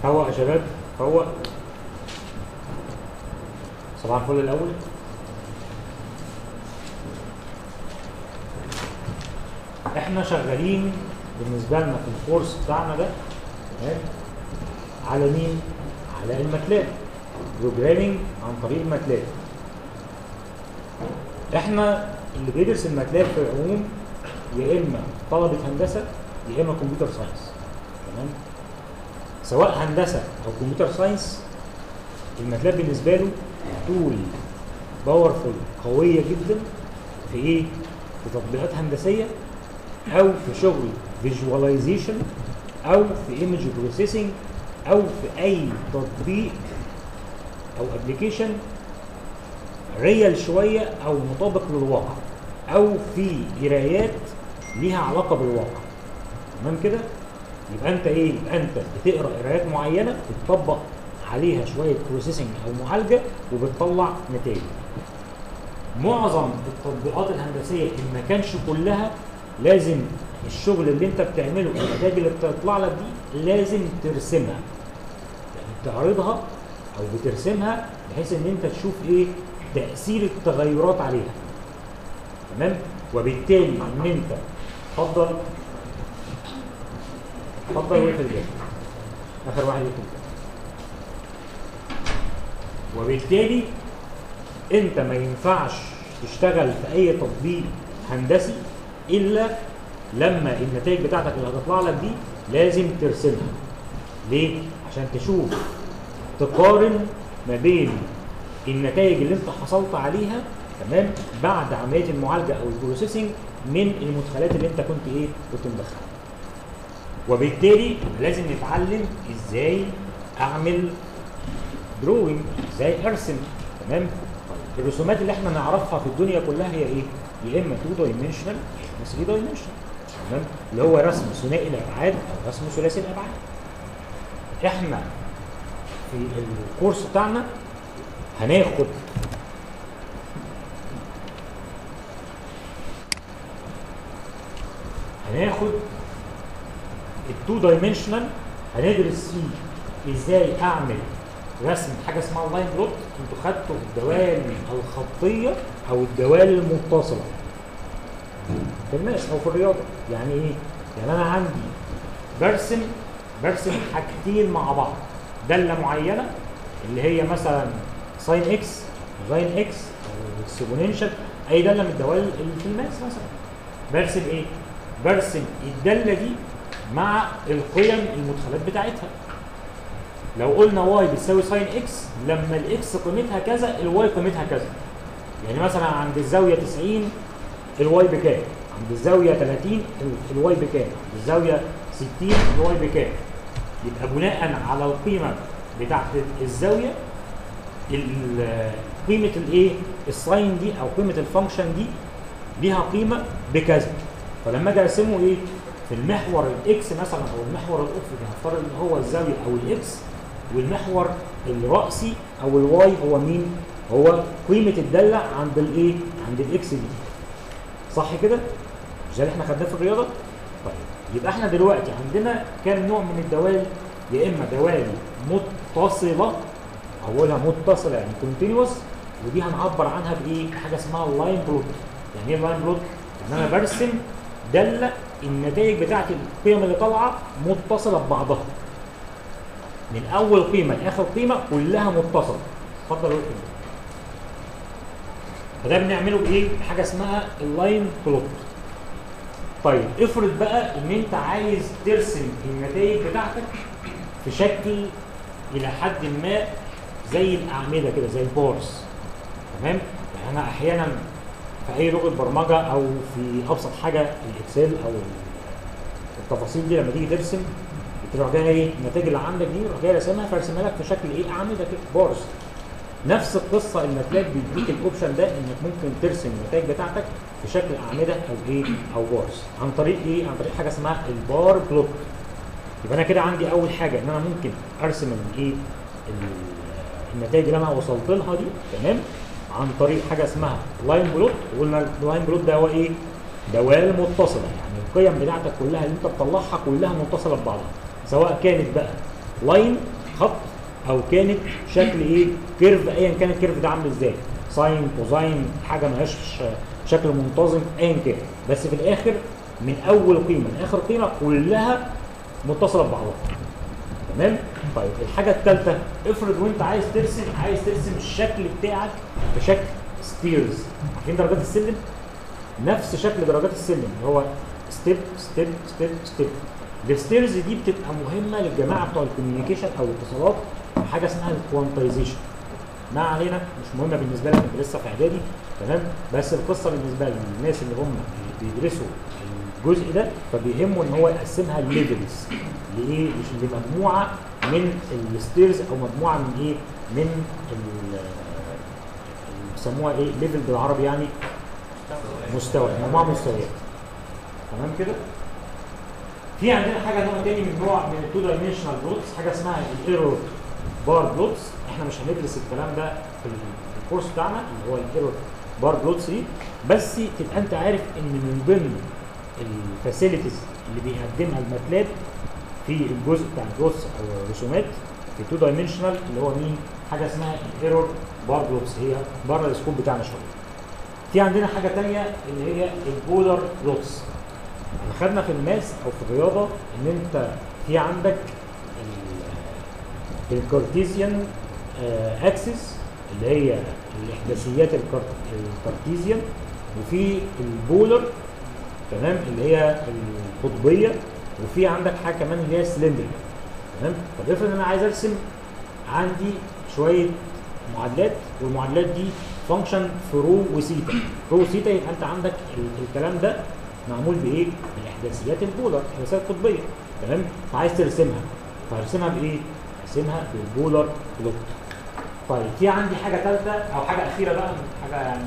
فوق يا شباب فوق صباح الفل الاول احنا شغالين بالنسبه لنا في الكورس بتاعنا ده تمام على مين؟ على الماتلاب بروجرامينج عن طريق الماتلاب احنا اللي بيدرس الماتلاب في العموم يا اما طلبه هندسه يا اما كمبيوتر ساينس تمام سواء هندسه او كمبيوتر ساينس الماتلاب بالنسبه له تول باورفول قويه جدا في ايه؟ في تطبيقات هندسيه او في شغل فيجواليزيشن او في ايمج بروسيسنج او في اي تطبيق او ابلكيشن ريال شويه او مطابق للواقع او في قرايات ليها علاقه بالواقع تمام كده يبقى انت ايه يبقى انت بتقرا قرايات معينه بتطبق عليها شويه بروسيسنج او معالجه وبتطلع نتائج معظم التطبيقات الهندسيه ان ما كانش كلها لازم الشغل اللي انت بتعمله النتائج اللي بتطلع لك دي لازم ترسمها يعني بتعرضها او بترسمها بحيث ان انت تشوف ايه تاثير التغيرات عليها تمام وبالتالي ان انت اتفضل اتفضل وقف الجاي اخر واحد يكون وبالتالي انت ما ينفعش تشتغل في اي تطبيق هندسي الا لما النتائج بتاعتك اللي هتطلع لك دي لازم ترسمها ليه عشان تشوف تقارن ما بين النتائج اللي انت حصلت عليها تمام بعد عمليه المعالجه او البروسيسنج من المدخلات اللي انت كنت ايه كنت مدخلها وبالتالي لازم نتعلم ازاي اعمل دروينج ازاي ارسم تمام طيب الرسومات اللي احنا نعرفها في الدنيا كلها هي ايه يا اما 2 دايمنشنال يا اما 3 دايمنشنال تمام اللي هو رسم ثنائي الابعاد او رسم ثلاثي الابعاد احنا في الكورس بتاعنا هناخد هناخد التو دايمنشنال هندرس فيه ازاي اعمل رسم حاجه اسمها اللاين بلوت انتوا خدتوا الدوال الخطيه او الدوال المتصله في الماس او في الرياضه يعني ايه؟ يعني انا عندي برسم برسم حاجتين مع بعض داله معينه اللي هي مثلا ساين اكس ساين اكس او اكسبوننشال اي داله من الدوال اللي في الماس مثلا برسم ايه؟ برسم الداله دي مع القيم المدخلات بتاعتها لو قلنا واي بتساوي ساين اكس لما الاكس قيمتها كذا الواي قيمتها كذا يعني مثلا عند الزاويه 90 الواي بكام عند الزاويه 30 الواي بكام عند الزاويه 60 الواي بكام يبقى بناء على القيمه بتاعت الزاويه قيمه الايه الساين دي او قيمه الفانكشن دي ليها قيمه بكذا فلما اجي ارسمه ايه في المحور الاكس مثلا او المحور الافقي هفترض ان هو الزاويه او الاكس والمحور الرأسي او الواي هو مين؟ هو قيمة الدالة عند الايه؟ عند الاكس دي. صح كده؟ مش ده اللي احنا خدناه في الرياضة؟ طيب يبقى احنا دلوقتي عندنا كام نوع من الدوال؟ يا اما دوال متصلة اولها متصلة يعني كونتينوس ودي هنعبر عنها بايه؟ بحاجة اسمها اللاين بلوت. يعني ايه اللاين بلوت؟ يعني انا برسم دالة النتائج بتاعت القيم اللي طالعة متصلة ببعضها. من اول قيمه لاخر قيمه كلها متصله اتفضل قول فده بنعمله بايه بحاجه اسمها اللاين بلوت طيب افرض بقى ان انت عايز ترسم النتائج بتاعتك في شكل الى حد ما زي الاعمده كده زي البارس تمام يعني انا احيانا في اي لغه برمجه او في ابسط حاجه الاكسل او التفاصيل دي لما تيجي ترسم تروح جاي ايه النتائج اللي عندك دي تروح جاي راسمها فارسمها لك في شكل ايه اعمده كده بارز نفس القصه الماتلاب بيديك الاوبشن ده انك ممكن ترسم النتائج بتاعتك في شكل اعمده او ايه او بارز عن طريق ايه عن طريق حاجه اسمها البار بلوك يبقى انا كده عندي اول حاجه ان انا ممكن ارسم الايه النتائج اللي انا وصلت لها دي تمام عن طريق حاجه اسمها لاين بلوت وقلنا اللاين بلوت ده هو ايه دوال متصله يعني القيم بتاعتك كلها اللي انت بتطلعها كلها متصله ببعضها سواء كانت بقى لاين خط او كانت شكل ايه كيرف ايا كان الكيرف ده عامل ازاي ساين كوزاين حاجه ملهاش شكل منتظم ايا كان بس في الاخر من اول قيمه لاخر قيمه كلها متصله ببعضها تمام طيب الحاجه الثالثه افرض وانت عايز ترسم عايز ترسم الشكل بتاعك بشكل ستيرز عارفين درجات السلم نفس شكل درجات السلم اللي هو ستيب ستيب ستيب ستيب الستيرز دي بتبقى مهمه للجماعه بتوع الكوميونيكيشن او الاتصالات حاجه اسمها الكوانتايزيشن ما علينا مش مهمه بالنسبه لك انت لسه في اعدادي تمام بس القصه بالنسبه للناس اللي هم بيدرسوا الجزء ده فبيهمه ان هو يقسمها لليفلز لايه مش لمجموعه من الستيرز او مجموعه من ايه من ال- بيسموها ايه ليفل بالعربي يعني مستوى مجموعه مستويات تمام كده في عندنا حاجه نوع تاني من نوع من التو دايمنشنال بلوتس حاجه اسمها الايرور بار بلوتس احنا مش هندرس الكلام ده في الكورس بتاعنا اللي هو الايرور بار بلوتس دي بس تبقى انت عارف ان من ضمن الفاسيلتيز اللي بيقدمها الماتلاب في الجزء بتاع الجوس او الرسومات في تو دايمنشنال اللي هو مين حاجه اسمها الايرور بار بلوتس هي بره السكوب بتاعنا شويه في عندنا حاجه تانية اللي هي البولار بلوتس احنا خدنا في الماس او في الرياضه ان انت في عندك ال- الكارتيزيان اكسس اللي هي الاحداثيات الكار- الكارتيزيان وفي البولر تمام اللي هي القطبيه وفي عندك حاجه كمان اللي هي السلندر تمام طب افرض انا عايز ارسم عندي شويه معادلات والمعادلات دي فانكشن في رو وسيتا رو وسيتا يبقى انت عندك ال- الكلام ده معمول بايه؟ بالاحداثيات البولر الاحداثيات القطبيه تمام فعايز ترسمها فهرسمها بايه؟ هرسمها بالبولر بلوت طيب في عندي حاجه ثالثه او حاجه اخيره بقى حاجه يعني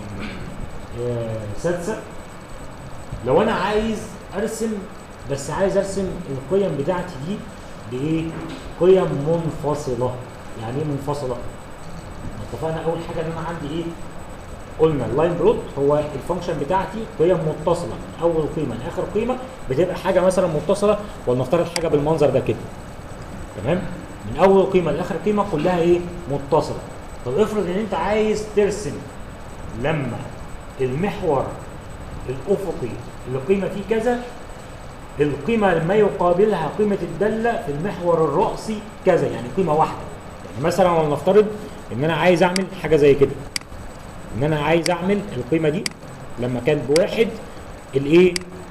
آه، سادسه لو انا عايز ارسم بس عايز ارسم القيم بتاعتي دي بايه؟ قيم منفصله يعني ايه منفصله؟ اتفقنا اول حاجه ان انا عندي ايه؟ قلنا اللاين بلوت هو الفانكشن بتاعتي قيم متصله من اول قيمه لاخر قيمه بتبقى حاجه مثلا متصله ولنفترض حاجه بالمنظر ده كده تمام من اول قيمه لاخر قيمه كلها ايه متصله طب افرض ان انت عايز ترسم لما المحور الافقي اللي قيمه فيه كذا القيمه ما يقابلها قيمه الداله في المحور الرأسي كذا يعني قيمه واحده يعني مثلا ولنفترض ان انا عايز اعمل حاجه زي كده ان انا عايز اعمل القيمه دي لما كانت بواحد الايه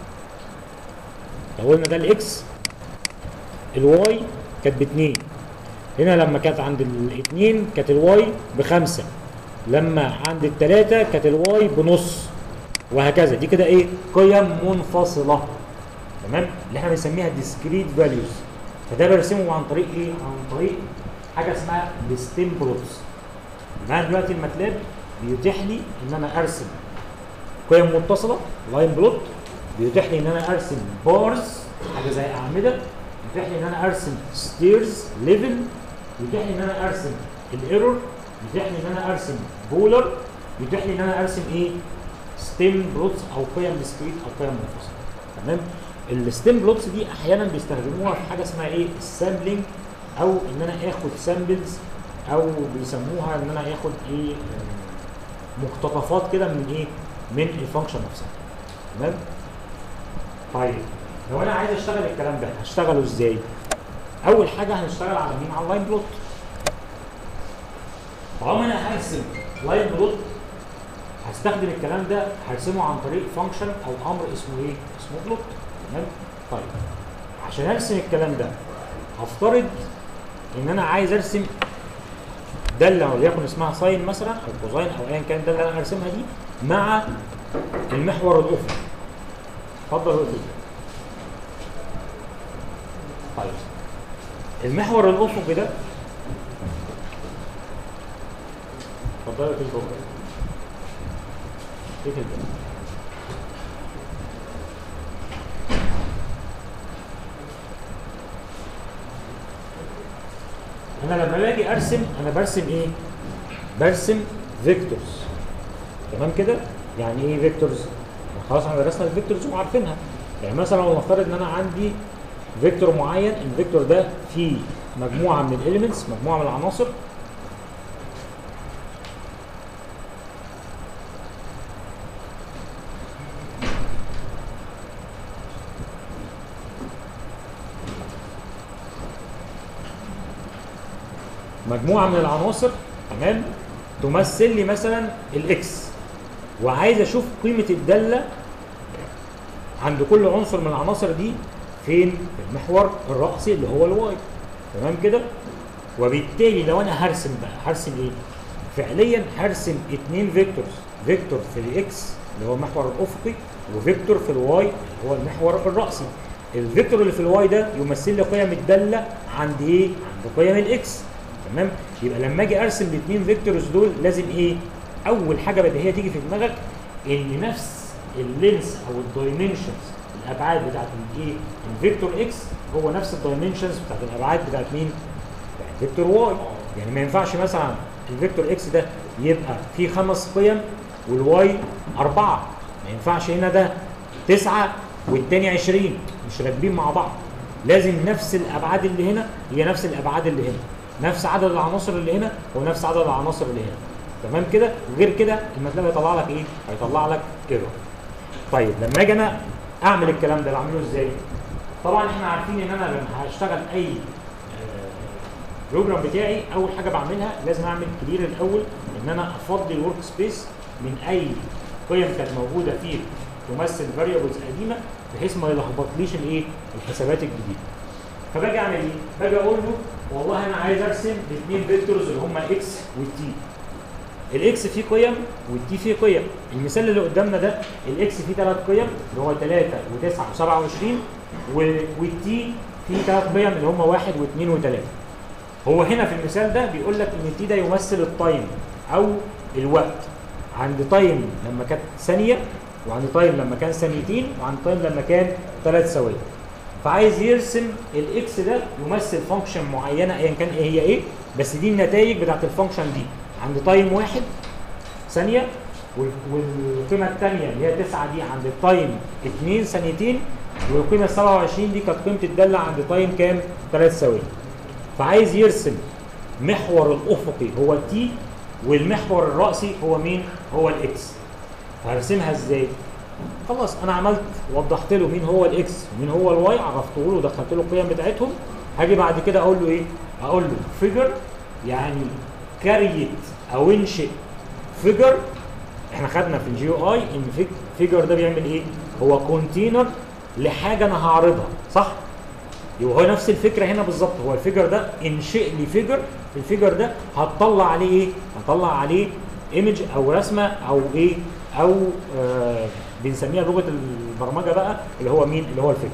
لو قلنا ده الاكس الواي كانت باتنين هنا لما كانت عند الاثنين كانت الواي بخمسة لما عند الثلاثة كانت الواي بنص وهكذا دي كده ايه قيم منفصلة تمام اللي احنا بنسميها discrete values فده برسمه عن طريق ايه عن طريق حاجة اسمها الستيم بلوتس معايا دلوقتي الماتلاب بيتيح لي ان انا ارسم قيم متصلة لاين بلوت بيتيح لي ان انا ارسم بارز حاجة زي اعمدة يتيح لي ان انا ارسم ستيرز ليفل يتيح لي ان انا ارسم الايرور يتيح لي ان انا ارسم بولر يتيح لي ان انا ارسم ايه ستيم بلوتس او قيم ديسكريت او قيم منفصله تمام الستيم بلوتس دي احيانا بيستخدموها في حاجه اسمها ايه السامبلينج او ان انا اخد سامبلز او بيسموها ان انا اخد ايه آه، مقتطفات كده من ايه من الفانكشن نفسها تمام طيب لو انا عايز اشتغل الكلام ده هشتغله ازاي اول حاجه هنشتغل على مين على اللاين بلوت طالما انا هرسم لاين بلوت هستخدم الكلام ده هرسمه عن طريق فانكشن او امر اسمه ايه اسمه بلوت تمام طيب عشان ارسم الكلام ده هفترض ان انا عايز ارسم داله وليكن اسمها ساين مثلا او كوزاين او ايا كان الداله اللي انا هرسمها دي مع المحور الافقي اتفضل يا أستاذ. طيب المحور الافقي ده اتفضل يا أستاذ بكر. ايه كده انا لما باجي ارسم انا برسم ايه برسم فيكتورز تمام كده يعني ايه فيكتورز خلاص احنا درسنا الفيكتورز وعارفينها يعني مثلا لو نفترض ان انا عندي فيكتور معين الفيكتور ده فيه مجموعه من الاليمنتس مجموعه من العناصر مجموعه من العناصر تمام تمثل لي مثلا الاكس وعايز اشوف قيمه الداله عند كل عنصر من العناصر دي فين في المحور الرأسي اللي هو الواي تمام كده وبالتالي لو انا هرسم بقى هرسم ايه فعليا هرسم اتنين فيكتورز فيكتور في الاكس اللي هو المحور الافقي وفيكتور في الواي اللي هو المحور الرأسي الفيكتور اللي في الواي ده يمثل لي قيم الداله عند ايه عند قيم الاكس تمام يبقى لما اجي ارسم الاثنين فيكتورز دول لازم ايه اول حاجه بديهيه تيجي في دماغك ان نفس اللينس او الدايمنشنز الابعاد بتاعت الايه الفيكتور اكس هو نفس الدايمنشنز بتاعت الابعاد بتاعت مين بتاعت فيكتور واي يعني ما ينفعش مثلا الفيكتور اكس ده يبقى فيه خمس قيم والواي أربعة ما ينفعش هنا ده تسعة والتاني 20 مش راكبين مع بعض لازم نفس الابعاد اللي هنا هي نفس الابعاد اللي هنا نفس عدد العناصر اللي هنا هو نفس عدد العناصر اللي هنا تمام كده غير كده الماتلاب هيطلع لك ايه هيطلع لك ايرور طيب لما اجي انا اعمل الكلام ده بعمله ازاي طبعا احنا عارفين ان انا لما هشتغل اي بروجرام بتاعي اول حاجه بعملها لازم اعمل كلير الاول ان انا افضي الورك سبيس من اي قيم كانت موجوده فيه تمثل فاريبلز قديمه بحيث ما يلخبطليش الايه الحسابات الجديده فباجي اعمل ايه باجي اقول له والله انا عايز ارسم الاثنين فيكتورز اللي هم اكس والتي الاكس فيه قيم والتي فيه قيم المثال اللي قدامنا ده الاكس فيه ثلاث قيم اللي هو 3 و9 و27 والتي فيه ثلاث قيم اللي هم 1 و2 و3 هو هنا في المثال ده بيقول لك ان التي ده يمثل التايم او الوقت عند تايم لما كانت ثانيه وعند تايم لما كان ثانيتين وعند تايم لما كان ثلاث ثواني فعايز يرسم الاكس ده يمثل فانكشن معينه ايا كان ايه هي ايه بس دي النتائج بتاعت الفانكشن دي عند تايم واحد ثانيه والقيمه الثانيه اللي هي 9 دي عند التايم 2 ثانيتين والقيمه 27 دي كانت قيمه الداله عند تايم كام؟ 3 ثواني فعايز يرسم محور الافقي هو التي والمحور الرأسي هو مين؟ هو الاكس هرسمها ازاي؟ خلاص انا عملت وضحت له مين هو الاكس ومين هو الواي عرفته له ودخلت له القيم بتاعتهم هاجي بعد كده اقول له ايه؟ اقول له فيجر يعني كريت او انشئ فيجر احنا خدنا في الجي او اي ان فيجر ده بيعمل ايه؟ هو كونتينر لحاجه انا هعرضها صح؟ يبقى هو نفس الفكره هنا بالظبط هو الفيجر ده انشئ لي فيجر الفيجر ده هتطلع عليه ايه؟ هطلع عليه ايمج او رسمه او ايه؟ او آه بنسميها بلغه البرمجه بقى اللي هو مين؟ اللي هو الفيجر.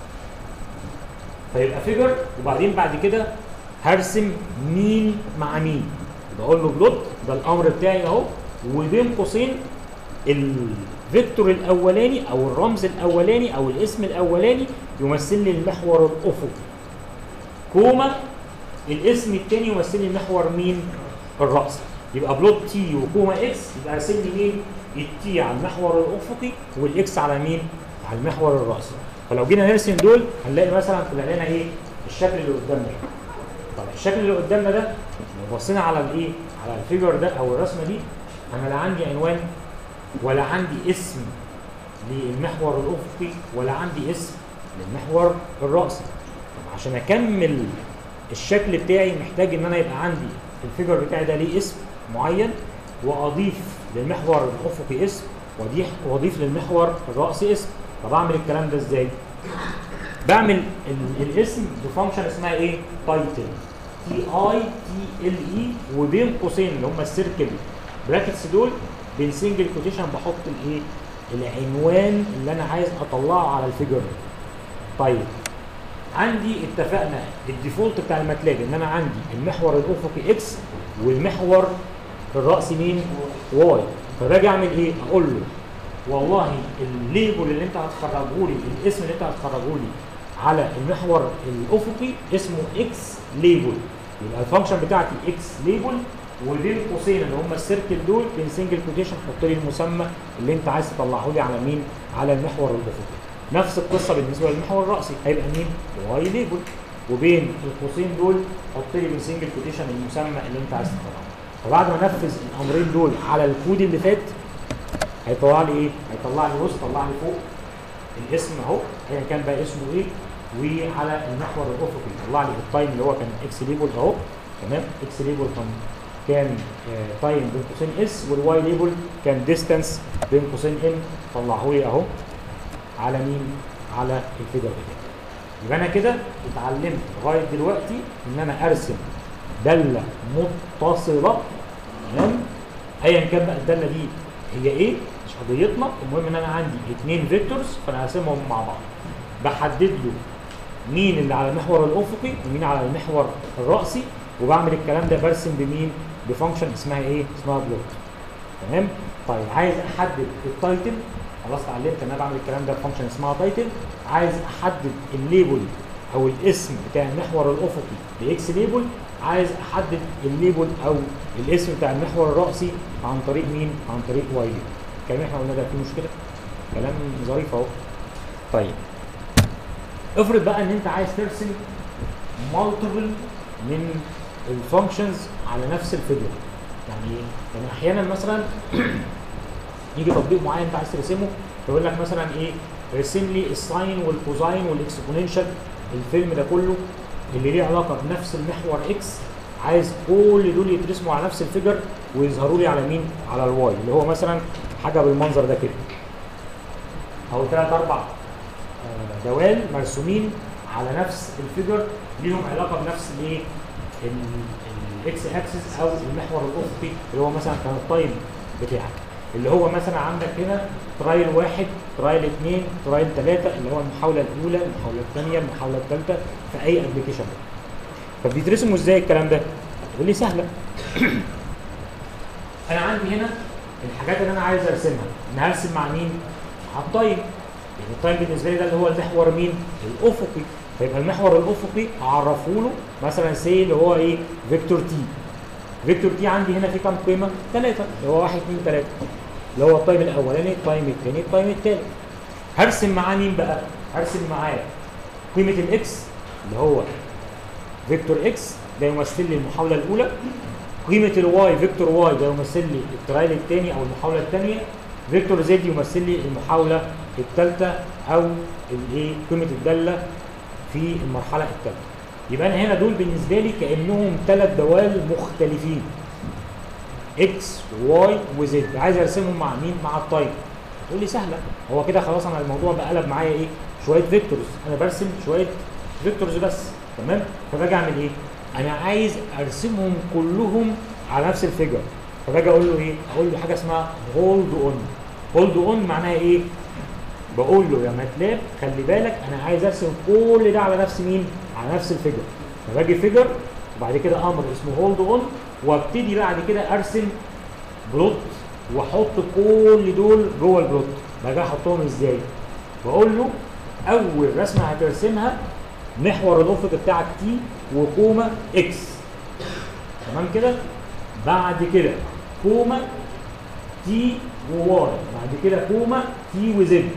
فيبقى فيجر وبعدين بعد كده هرسم مين مع مين. بقول له بلوت ده الامر بتاعي اهو وبين قوسين الفيكتور الاولاني او الرمز الاولاني او الاسم الاولاني يمثل لي المحور الافقي. كوما الاسم الثاني يمثل لي المحور مين؟ الرأسي. يبقى بلوت تي وكوما اكس يبقى ارسم لي مين؟ التي على المحور الافقي والاكس على مين؟ على المحور الرأسي. فلو جينا نرسم دول هنلاقي مثلا طلع لنا ايه؟ الشكل اللي قدامنا ده. طب الشكل اللي قدامنا ده لو بصينا على الايه؟ على الفيجر ده او الرسمه دي انا لا عندي عنوان ولا عندي اسم للمحور الافقي ولا عندي اسم للمحور الرأسي. طب عشان اكمل الشكل بتاعي محتاج ان انا يبقى عندي الفيجر بتاعي ده ليه اسم معين واضيف للمحور الافقي اسم واضيف واضيف للمحور الرأسي اسم طب اعمل الكلام ده ازاي؟ بعمل ال الاسم بفانكشن اسمها ايه؟ تايتل تي اي تي ال اي وبين قوسين اللي هم السيركل براكتس دول بين سنجل كوتيشن بحط الايه؟ العنوان اللي انا عايز اطلعه على الفيجر ده. طيب عندي اتفقنا الديفولت بتاع الماتلاب ان انا عندي المحور الافقي اكس والمحور الرأسي مين؟ واي فباجي اعمل ايه؟ اقول له والله الليبل اللي انت هتخرجه لي الاسم اللي انت هتخرجه لي على المحور الافقي اسمه اكس ليبل يبقى الفانكشن بتاعتي اكس ليبل وبين قوسين اللي هم السيركل دول بين سنجل كوتيشن حط لي المسمى اللي انت عايز تطلعه لي على مين؟ على المحور الافقي نفس القصه بالنسبه للمحور الرأسي هيبقى مين؟ واي ليبل وبين القوسين دول حط لي بالسنجل كوتيشن المسمى اللي انت عايز تطلعه فبعد ما انفذ الامرين دول على الكود اللي فات هيطلع لي ايه؟ هيطلع لي بص طلع لي فوق الاسم اهو ايا كان بقى اسمه ايه وعلى المحور الافقي طلع لي التايم اللي هو كان اكس ليبل اهو تمام اكس ليبل كان كان تايم بين قوسين اس والواي ليبل كان ديستانس بين قوسين ام طلعه لي اهو على مين؟ على الفيجر بتاعي يبقى انا كده اتعلمت لغايه دلوقتي ان انا ارسم داله متصله تمام ايا كان بقى الداله دي هي ايه مش قضيتنا المهم ان انا عندي اثنين فيكتورز فانا هقسمهم مع بعض بحدد له مين اللي على المحور الافقي ومين على المحور الراسي وبعمل الكلام ده برسم بمين بفانكشن اسمها ايه اسمها بلوت تمام طيب عايز احدد التايتل خلاص اتعلمت ان انا بعمل الكلام ده بفانكشن اسمها تايتل عايز احدد الليبل او الاسم بتاع المحور الافقي باكس ليبل عايز احدد الليبل او الاسم بتاع المحور الراسي عن طريق مين عن طريق واي ليبل الكلام اللي احنا قلنا ده فيه مشكله كلام ظريف اهو طيب افرض بقى ان انت عايز ترسم مالتيبل من الفانكشنز على نفس الفيجر يعني ايه؟ يعني احيانا مثلا يجي تطبيق معين انت عايز ترسمه فيقول لك مثلا ايه ارسم لي الساين والكوزاين والاكسبوننشال الفيلم ده كله اللي ليه علاقه بنفس المحور اكس عايز كل دول يترسموا على نفس الفيجر ويظهروا لي على مين؟ على الواي اللي هو مثلا حاجه بالمنظر ده كده او ثلاث اربع آه، دوال مرسومين على نفس الفيجر ليهم علاقه بنفس الايه؟ الاكس اكسس او المحور الافقي اللي هو مثلا كان التايم بتاعك اللي هو مثلا عندك هنا ترايل واحد ترايل اثنين ترايل ثلاثه اللي هو المحاوله الاولى المحاوله الثانيه المحاوله الثالثه في اي ابلكيشن طب بيترسموا ازاي الكلام ده؟ تقول لي سهله انا عندي هنا الحاجات اللي انا عايز ارسمها انا هرسم مع مين؟ مع التايم يعني التايم بالنسبه لي ده اللي هو المحور مين؟ الافقي فيبقى المحور الافقي اعرفه له مثلا سي اللي هو ايه؟ فيكتور تي فيكتور تي عندي هنا في كام قيمه؟ ثلاثه اللي هو 1 2 3 اللي هو التايم الاولاني التايم الثاني التايم الثالث هرسم معاه مين بقى؟ هرسم معاه قيمه الاكس اللي هو فيكتور اكس ده يمثل لي المحاوله الاولى قيمه الواي فيكتور واي ده يمثل لي الترايل الثاني او المحاوله الثانيه فيكتور زد يمثل لي المحاوله الثالثه او الايه قيمه الداله في المرحله الثالثه يبقى انا هنا دول بالنسبه لي كانهم ثلاث دوال مختلفين اكس واي وزد عايز ارسمهم مع مين مع التايم تقول لي سهله هو كده خلاص انا الموضوع بقلب معايا ايه شويه فيكتورز انا برسم شويه فيكتورز بس تمام فباجي اعمل ايه انا عايز ارسمهم كلهم على نفس الفيجر فباجي اقول له ايه اقول له حاجه اسمها هولد اون هولد اون معناها ايه بقول له يا ماتلاب خلي بالك انا عايز ارسم كل ده على نفس مين على نفس الفيجر فباجي فيجر وبعد كده امر اسمه هولد اون وابتدي بعد كده ارسم بلوت واحط كل دول جوه البلوت باجي احطهم ازاي بقول له اول رسمه هترسمها محور الافق بتاعك تي وكوما اكس تمام كده بعد كده كوما تي وواي بعد كده كوما تي وزد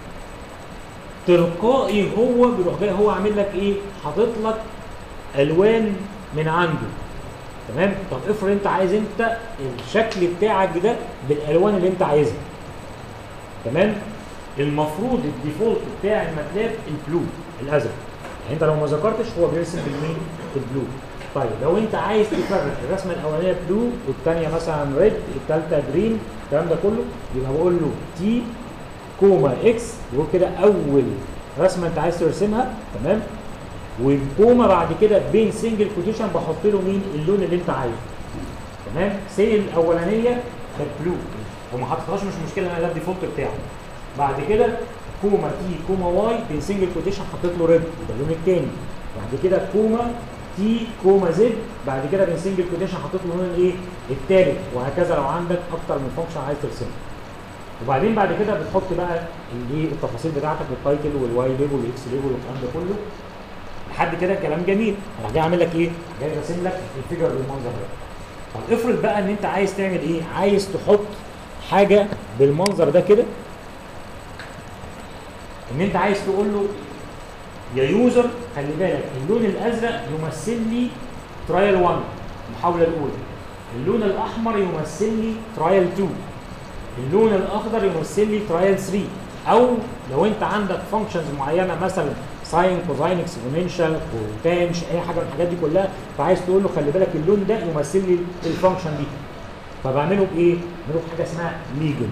تلقائي هو بيروح جاي هو عامل لك ايه حاطط لك الوان من عنده تمام طب افرض انت عايز انت الشكل بتاعك ده بالالوان اللي انت عايزها تمام المفروض الديفولت بتاع الماتلاب البلو الازرق يعني انت لو ما ذكرتش هو بيرسم بالمين بالبلو طيب لو انت عايز تفرق الرسمه الاولانيه بلو والثانيه مثلا ريد الثالثه جرين الكلام ده كله يبقى بقول له تي كوما اكس يقول كده اول رسمه انت عايز ترسمها تمام والكوما بعد كده بين سنجل كوتيشن بحط له مين اللون اللي انت عايزه تمام سي الاولانيه كانت بلو وما حطيتهاش مش مشكله انا ده الديفولت بتاعه بعد كده كوما تي كوما واي بين سنجل كوتيشن حطيت له ريد ده اللون الثاني بعد كده كوما تي كوما زد بعد كده بين سنجل كوتيشن حطيت له اللون الايه الثالث وهكذا لو عندك اكتر من فانكشن عايز ترسمه وبعدين بعد كده بتحط بقى الايه التفاصيل بتاعتك التايتل والواي ليبل والاكس ليبل والكلام ده كله لحد كده الكلام جميل راح جاي عامل لك ايه؟ جاي راسم لك الفيجر بالمنظر ده طب افرض بقى ان انت عايز تعمل ايه؟ عايز تحط حاجه بالمنظر ده كده ان انت عايز تقول له يا يوزر خلي بالك اللون الازرق يمثل لي ترايل 1 المحاوله الاولى اللون الاحمر يمثل لي ترايل 2 اللون الاخضر يمثل لي ترايل 3 او لو انت عندك فانكشنز معينه مثلا ساين كوزاين اكسبوننشال كوتانش اي حاجه من الحاجات دي كلها فعايز تقول له خلي بالك اللون ده يمثل لي الفانكشن دي فبعمله بايه؟ بعمله بحاجه اسمها ليجل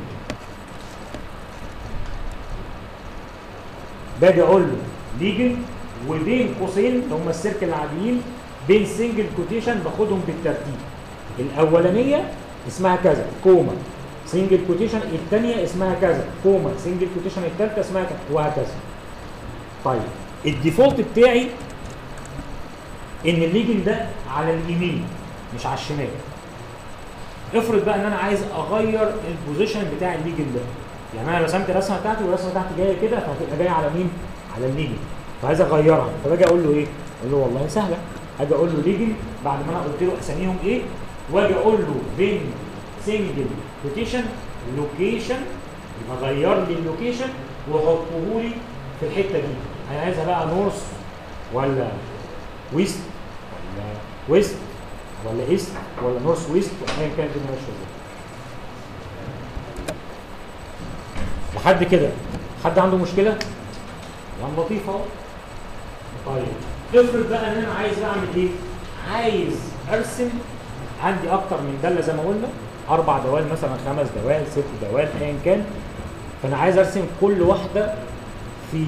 باجي اقول له ليجل وبين قوسين اللي هم السيركل العاديين بين سنجل كوتيشن باخدهم بالترتيب الاولانيه اسمها كذا كوما سنجل كوتيشن الثانيه اسمها كذا كوما سنجل كوتيشن الثالثه اسمها كذا وهكذا طيب الديفولت بتاعي ان الليجن ده على اليمين مش على الشمال افرض بقى ان انا عايز اغير البوزيشن بتاع الليجن ده يعني انا رسمت الرسمه بتاعتي والرسمه بتاعتي جايه كده فهتبقى جايه على مين؟ على الليجن فعايز اغيرها فباجي اقول له ايه؟ اقول له والله سهله اجي اقول له ليجن بعد ما انا قلت له اساميهم ايه واجي اقول له بين سنجل كوتيشن لوكيشن يبقى غير لي اللوكيشن وحطه لي في الحته دي انا عايزها بقى نورث ولا ويست ولا ويست ولا ايست ولا نورث ويست ايا كانت الدنيا ماشيه ازاي لحد كده حد عنده مشكله؟ كلام لطيف اهو طيب افرض بقى ان انا عايز اعمل ايه؟ عايز ارسم عندي اكتر من داله زي ما قلنا اربع دوال مثلا خمس دوال ست دوال ايا كان فانا عايز ارسم كل واحده في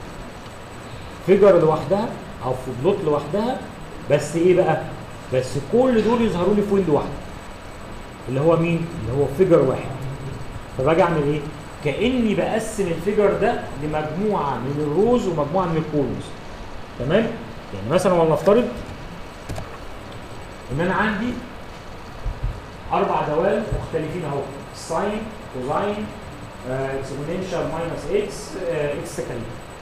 فيجر لوحدها او في بلوت لوحدها بس ايه بقى؟ بس كل دول يظهروا لي في ويند واحده اللي هو مين؟ اللي هو فيجر واحد فباجي اعمل ايه؟ كاني بقسم الفيجر ده لمجموعه من الروز ومجموعه من الكولومز تمام؟ يعني مثلا ولنفترض ان انا عندي اربع دوال مختلفين اهو ساين كوزاين اكسبوننشال ماينس اكس اكس تكاليف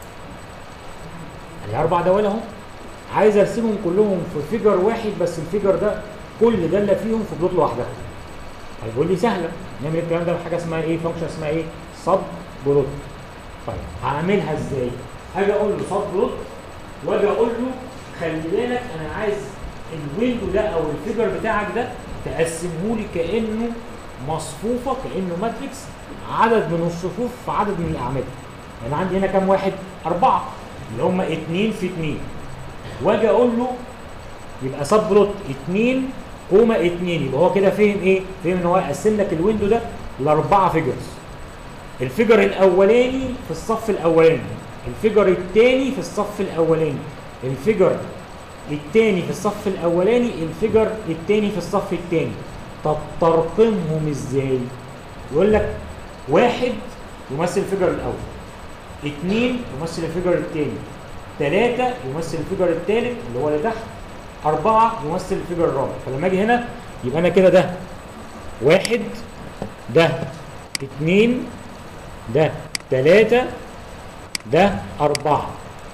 يعني اربع دوال اهو عايز ارسمهم كلهم في فيجر واحد بس الفيجر ده كل داله فيهم في بلوت لوحدها هيقول لي سهله نعمل الكلام ده بحاجه اسمها ايه فانكشن اسمها ايه سب بلوت طيب هعملها ازاي هاجي اقول له سب بلوت واجي اقول له خلي بالك انا عايز الويندو ده او الفيجر بتاعك ده تقسمه لي كانه مصفوفه كانه ماتريكس عدد من الصفوف في عدد من الاعمده انا عندي هنا كام واحد اربعه اللي هم اتنين في اتنين واجي اقول له يبقى سب بلوت اتنين كوما اتنين يبقى هو كده فهم ايه؟ فهم ان هو يقسم لك الويندو ده لاربعه فيجرز الفيجر الاولاني في الصف الاولاني الفيجر الثاني في الصف الاولاني الفيجر الثاني في الصف الاولاني الفيجر الثاني في الصف الثاني طب ترقمهم ازاي يقول لك واحد يمثل الفيجر الاول اثنين يمثل الفيجر الثاني ثلاثة يمثل الفيجر الثالث اللي هو اللي تحت أربعة يمثل الفيجر الرابع فلما أجي هنا يبقى أنا كده ده واحد ده اثنين ده ثلاثة ده أربعة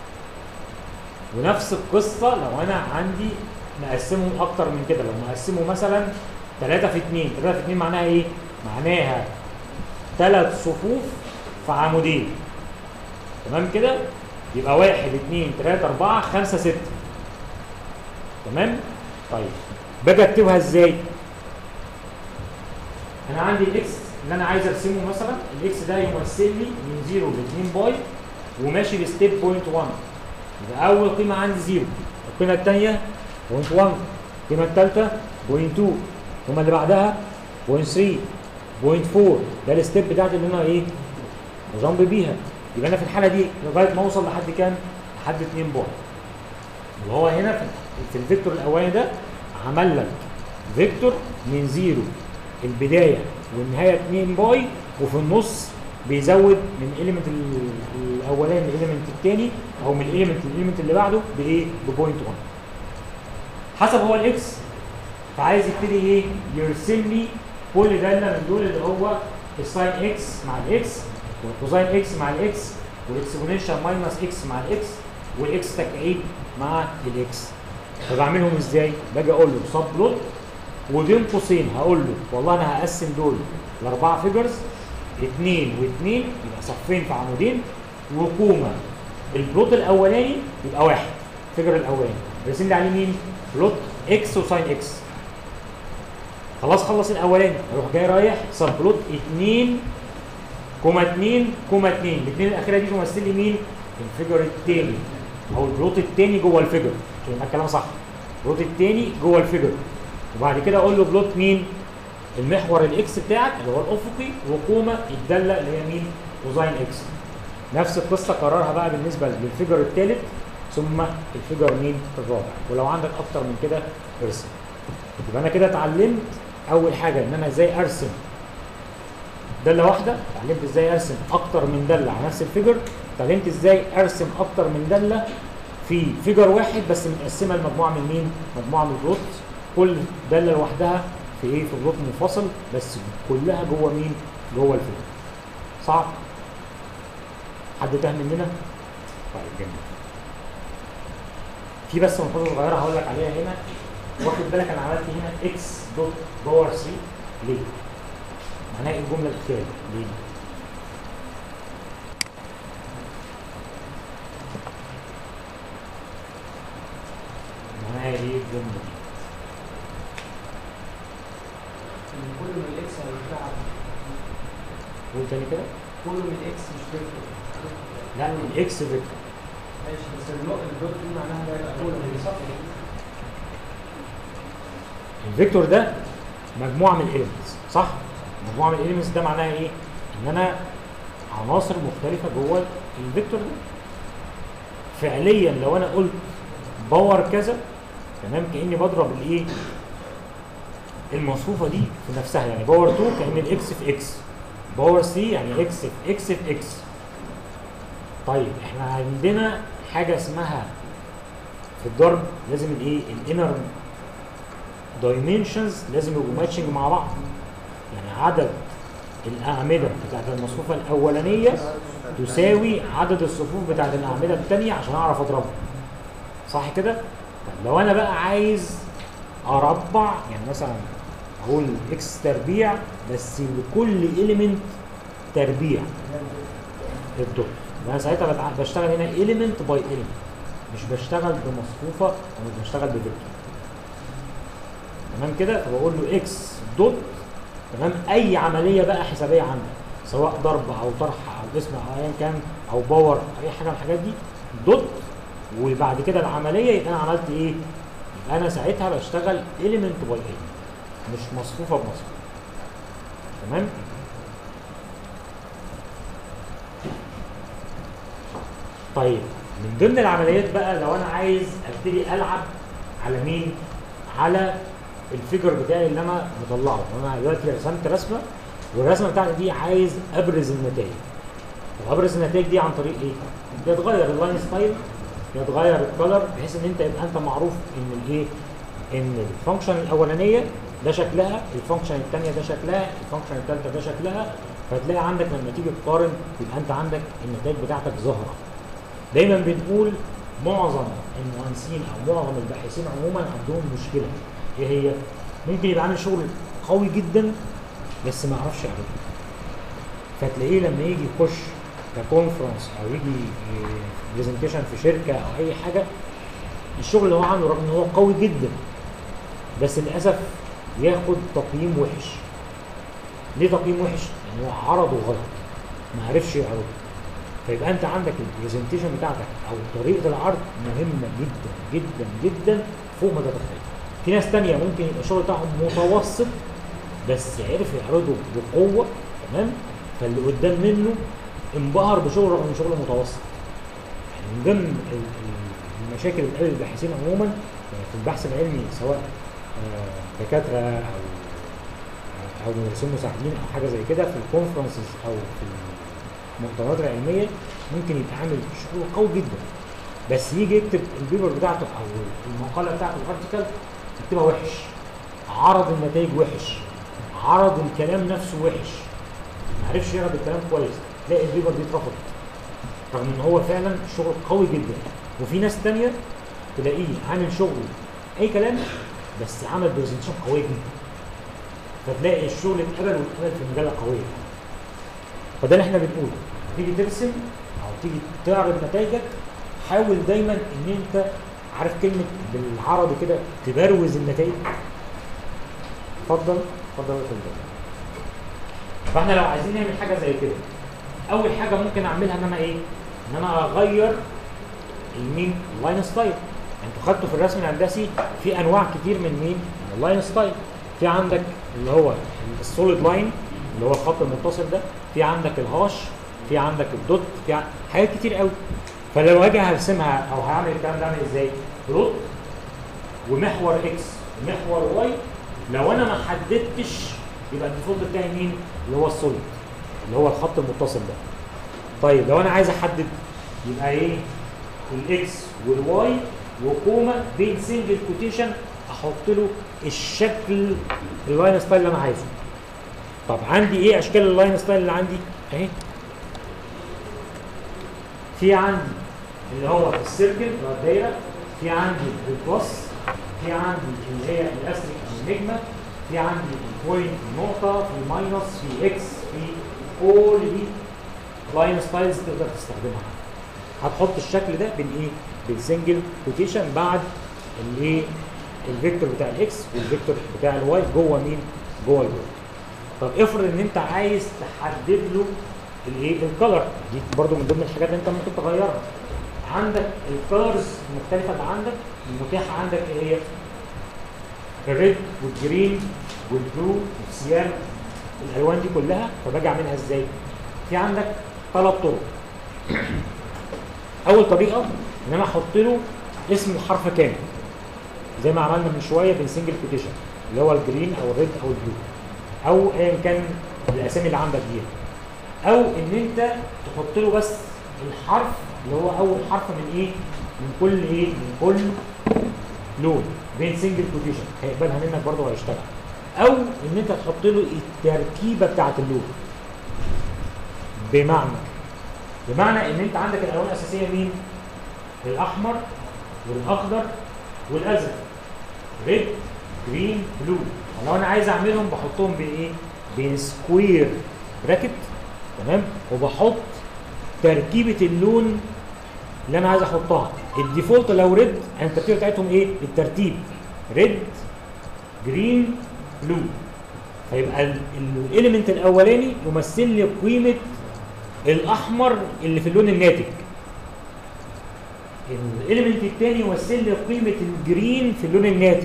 ونفس القصة لو أنا عندي مقسمهم أكتر من كده لو مقسمه مثلا 3 في 2 3 في 2 معناها إيه؟ معناها ثلاث صفوف في عمودين تمام كده؟ يبقى 1 2 3 4 5 6 تمام؟ طيب باجي اكتبها ازاي؟ انا عندي الاكس اللي انا عايز ارسمه مثلا الاكس ده يمثل لي من 0 ل 2 باي وماشي بستيب بوينت 1 يبقى اول قيمه عندي 0 القيمه الثانيه بوينت 1 القيمه الثالثه بوينت 2 القيمه اللي بعدها بوينت 3 بوينت 4 ده الستيب بتاعتي اللي انا ايه بجامب بيها يبقى انا في الحاله دي لغايه ما اوصل لحد كام؟ لحد 2 باي اللي هو هنا في, في الفيكتور الاولاني ده عمل لك فيكتور من 0 البدايه والنهايه 2 باي وفي النص بيزود من اليمنت الاولاني للاليمنت الثاني او من الاليمنت للاليمنت اللي بعده بايه؟ ببوينت 1 حسب هو الاكس فعايز يبتدي ايه؟ يرسم لي كل داله من دول اللي هو الساين اكس مع الاكس والكوزاين اكس مع الاكس والاكسبوننشال ماينس اكس مع الاكس والاكس تكعيب مع الاكس فبعملهم ازاي؟ باجي اقول له سب بلوت وبين قوسين هقول له والله انا هقسم دول لاربعه فيجرز اثنين واثنين يبقى صفين في عمودين وكوما البلوت الاولاني يبقى واحد الفيجر الاولاني راسم لي عليه مين بلوت اكس وساين اكس خلاص خلص الاولاني اروح جاي رايح سب بلوت 2 كوما 2 كوما 2 الاثنين الاخيره دي تمثل لي مين الفيجر الثاني او البلوت الثاني جوه الفيجر عشان يبقى الكلام صح البلوت الثاني جوه الفيجر وبعد كده اقول له بلوت مين المحور الاكس بتاعك اللي هو الافقي وكوما الداله اللي هي مين كوزاين اكس نفس القصه كررها بقى بالنسبه للفيجر الثالث ثم الفيجر مين الرابع ولو عندك اكتر من كده ارسم يبقى انا كده اتعلمت اول حاجه ان انا ازاي ارسم داله واحده اتعلمت ازاي ارسم اكتر من داله على نفس الفيجر اتعلمت ازاي ارسم اكتر من داله في فيجر واحد بس متقسمه لمجموعه من مين مجموعه من البلوت كل داله لوحدها في ايه في بلوت منفصل بس كلها جوه مين جوه الفيجر صعب حد فاهم مننا طيب جميل في بس ملحوظه صغيره هقول لك عليها هنا واخد بالك انا عملت هنا اكس دوت باور 3 ليه؟ معناها ايه الجمله الاخيره ليه؟ معناها ايه الجمله دي؟ إن كل من الاكس هيرجع قول تاني كده كل من الاكس مش فيكتور لا الاكس فيكتور ماشي بس النقط الدوت دي معناها ده يبقى كل من صح الفيكتور ده مجموعه من الاليمنتس صح مجموعه من الاليمنتس ده معناها ايه ان انا عناصر مختلفه جوه الفيكتور ده فعليا لو انا قلت باور كذا تمام كاني بضرب الايه المصفوفه دي في نفسها يعني باور 2 كان الاكس في اكس باور سي يعني اكس في اكس في اكس طيب احنا عندنا حاجه اسمها في الضرب لازم الايه الانر دايمنشنز لازم يبقوا ماتشنج مع بعض يعني عدد الاعمده بتاعت المصفوفه الاولانيه تساوي عدد الصفوف بتاعت الاعمده الثانيه عشان اعرف اضربها صح كده طب لو انا بقى عايز اربع يعني مثلا اقول اكس تربيع بس لكل اليمنت تربيع الدور انا ساعتها بتع- بشتغل هنا اليمنت باي اليمنت مش بشتغل بمصفوفه او مش بشتغل بفيكتور تمام كده فبقول له اكس دوت تمام اي عمليه بقى حسابيه عندك سواء ضرب او طرح او اسم او ايا كان او باور اي حاجه من الحاجات دي دوت وبعد كده العمليه يبقى انا عملت ايه؟ يبقى انا ساعتها بشتغل اليمنت باي اليمنت مش مصفوفه بمصفوفه تمام؟ طيب من ضمن العمليات بقى لو انا عايز ابتدي العب على مين؟ على الفيجر بتاعي اللي انا مطلعه انا دلوقتي رسمت رسمه والرسمه بتاعتي دي عايز ابرز النتائج طب ابرز النتائج دي عن طريق ايه؟ يتغير اللاين ستايل يتغير الكلر بحيث ان انت يبقى انت معروف ان الايه؟ ان الفانكشن الاولانيه ده شكلها الفانكشن الثانيه ده شكلها الفانكشن الثالثه ده شكلها فتلاقي عندك لما تيجي تقارن يبقى انت عندك النتائج بتاعتك ظاهره دايما بنقول معظم المهندسين او معظم الباحثين عموما عندهم مشكله ايه هي؟ ممكن يبقى عامل شغل قوي جدا بس ما يعرفش يعرضه فتلاقيه لما يجي يخش ككونفرنس او يجي برزنتيشن في شركه او اي حاجه الشغل اللي هو عامله رغم ان هو قوي جدا بس للاسف ياخد تقييم وحش ليه تقييم وحش؟ لان هو عرضه غلط ما عرفش يعرضه فيبقى انت عندك البرزنتيشن بتاعتك او طريقه العرض مهمه جدا جدا جدا فوق ما تتخيل في ناس تانية ممكن يبقى الشغل بتاعهم متوسط بس عرف يعرضه بقوه تمام فاللي قدام منه انبهر بشغله رغم ان شغله متوسط يعني من ضمن ال- ال- المشاكل اللي بتقابل الباحثين عموما في البحث العلمي سواء آه، دكاتره او او مدرسين مساعدين او حاجه زي كده في الكونفرنسز او في المؤتمرات العلميه ممكن يبقى عامل شغل قوي جدا بس يجي يكتب البيبر بتاعته او المقاله بتاعته الارتكل يكتبها وحش عرض النتائج وحش عرض الكلام نفسه وحش ما عرفش يعرض الكلام كويس تلاقي البيبر دي اترفضت رغم ان هو فعلا شغل قوي جدا وفي ناس تانية تلاقيه عامل شغل اي كلام بس عمل برزنتيشن قويه جدا فتلاقي الشغل اتقبل واتقبل في مجله قويه فده اللي احنا بنقوله تيجي ترسم او تيجي تعرض نتائجك حاول دايما ان انت عارف كلمه بالعربي كده تبروز النتائج اتفضل اتفضل يا فندم فاحنا لو عايزين نعمل حاجه زي كده اول حاجه ممكن اعملها ان انا ايه ان انا اغير المين اللاين ستايل انتوا خدتوا في الرسم الهندسي في انواع كتير من مين من اللاين ستايل في عندك اللي هو السوليد لاين اللي هو الخط المتصل ده في عندك الهاش في عندك الدوت في ع- حاجات كتير قوي فلو اجي هرسمها او هعمل الكلام ده اعمل ازاي بلوت ومحور اكس ومحور واي لو انا ما حددتش يبقى الديفولت بتاعي مين اللي هو السوليد اللي هو الخط المتصل ده طيب لو انا عايز احدد يبقى ايه الاكس والواي وكوما بين سنجل كوتيشن احط له الشكل اللاين ستايل اللي انا عايزه طب عندي ايه اشكال اللاين ستايل اللي عندي اهي في عندي اللي هو السيركل اللي هو الدايره في عندي البلس في عندي اللي هي الاستريك او النجمه في عندي البوينت النقطه في ماينس في اكس في كل دي لاين ستايلز تقدر تستخدمها هتحط الشكل ده بين ايه بالسنجل كوتيشن بعد الايه الفيكتور بتاع الاكس والفيكتور بتاع الواي جوه مين جوه الواي طب افرض ان انت عايز تحدد له الايه الكلر دي برضو من ضمن الحاجات اللي انت ممكن تغيرها عندك الكلرز المختلفه اللي عندك المتاحه عندك ايه هي الريد والجرين والبلو والسيان الالوان دي كلها فباجي اعملها ازاي في عندك ثلاث طرق اول طريقه ان انا احط له اسم الحرف كامل زي ما عملنا من شويه بالسنجل كوتيشن اللي هو الجرين او الريد او البلو او ايا كان الاسامي اللي عندك دي او ان انت تحط له بس الحرف اللي هو اول حرف من ايه من كل ايه من كل لون بين سنجل كوتيشن هيقبلها منك برضه وهيشتغل او ان انت تحط له التركيبه بتاعت اللون بمعنى بمعنى ان انت عندك الالوان الاساسيه مين الاحمر والاخضر والازرق ريد جرين بلو لو انا عايز اعملهم بحطهم بين ايه بين سكوير براكت تمام وبحط تركيبه اللون اللي انا عايز احطها الديفولت لو ريد يعني الترتيب بتاعتهم ايه الترتيب ريد جرين بلو فيبقى الاليمنت الاولاني يمثل لي قيمه الاحمر اللي في اللون الناتج الاليمنت الثاني يمثل لي قيمه الجرين في اللون الناتج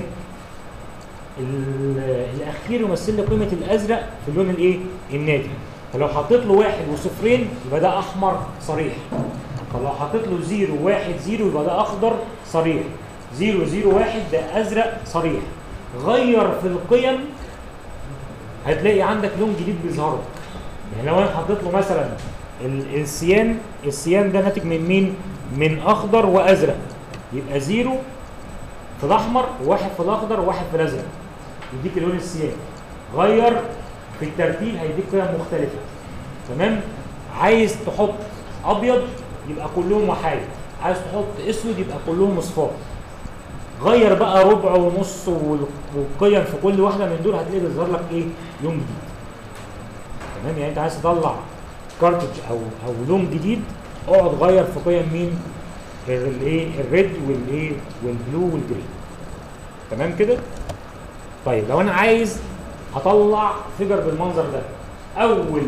ال- الاخير يمثل لي قيمه الازرق في اللون الايه الناتج فلو حطيت له واحد وصفرين يبقى ده احمر صريح طب لو حطيت له زيرو واحد زيرو يبقى ده اخضر صريح زيرو زيرو واحد ده ازرق صريح غير في القيم هتلاقي عندك لون جديد بيظهر لك. يعني لو انا حطيت له مثلا ال- السيان السيان ده ناتج من مين؟ من اخضر وازرق يبقى زيرو في الاحمر وواحد في الاخضر وواحد في الازرق يديك لون السيان غير في الترتيب هيديك قيم مختلفه تمام عايز تحط ابيض يبقى كلهم وحايد عايز تحط اسود يبقى كلهم اصفار غير بقى ربع ونص وال- والقيم في كل واحده من دول هتلاقي بيظهر لك ايه لون جديد تمام يعني انت عايز تطلع كارتج او او لون جديد اقعد غير في قيم مين الايه الريد والايه والبلو والجرين تمام كده طيب لو انا عايز اطلع فيجر بالمنظر ده اول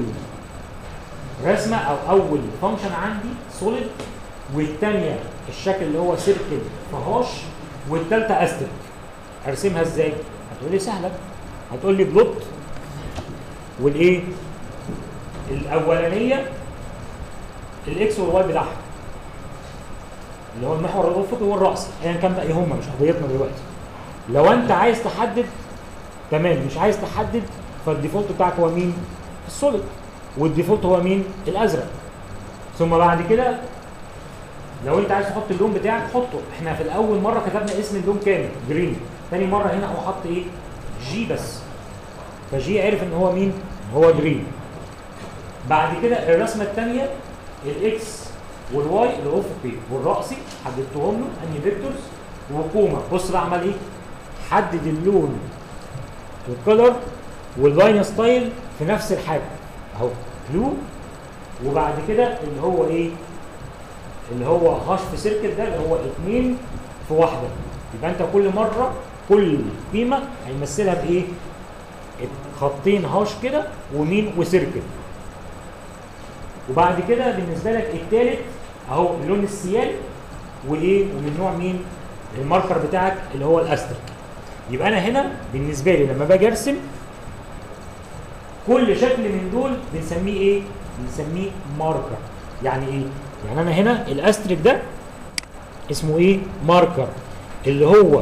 رسمه او اول فانكشن عندي سوليد والثانيه الشكل اللي هو سيركل فهاش والثالثه استريك ارسمها ازاي هتقول لي سهله هتقول لي بلوت والايه الاولانيه الاكس والواي بتاعها اللي هو المحور الافقي والراسي ايا كان بقى إيه هما مش قضيتنا دلوقتي لو انت عايز تحدد تمام مش عايز تحدد فالديفولت بتاعك هو مين السوليد والديفولت هو مين الازرق ثم بعد كده لو انت عايز تحط اللون بتاعك حطه احنا في الاول مره كتبنا اسم اللون كامل جرين تاني مره هنا هو حط ايه جي بس فجي عرف ان هو مين هو جرين بعد كده الرسمه الثانيه الاكس والواي الافقي والراسي حددتهم له انهي فيكتورز وكوما بص بقى عمل ايه حدد اللون والكلر واللاين ستايل في نفس الحاجه اهو بلو وبعد كده اللي هو ايه اللي هو هاش في سيركل ده اللي هو 2 في واحده يبقى انت كل مره كل قيمه هيمثلها بايه خطين هاش كده ومين وسيركل وبعد كده بالنسبه لك الثالث اهو اللون السيال وايه ومن نوع مين الماركر بتاعك اللي هو الاسترك يبقى انا هنا بالنسبه لي لما باجي ارسم كل شكل من دول بنسميه ايه بنسميه ماركر يعني ايه يعني انا هنا الاسترك ده اسمه ايه ماركر اللي هو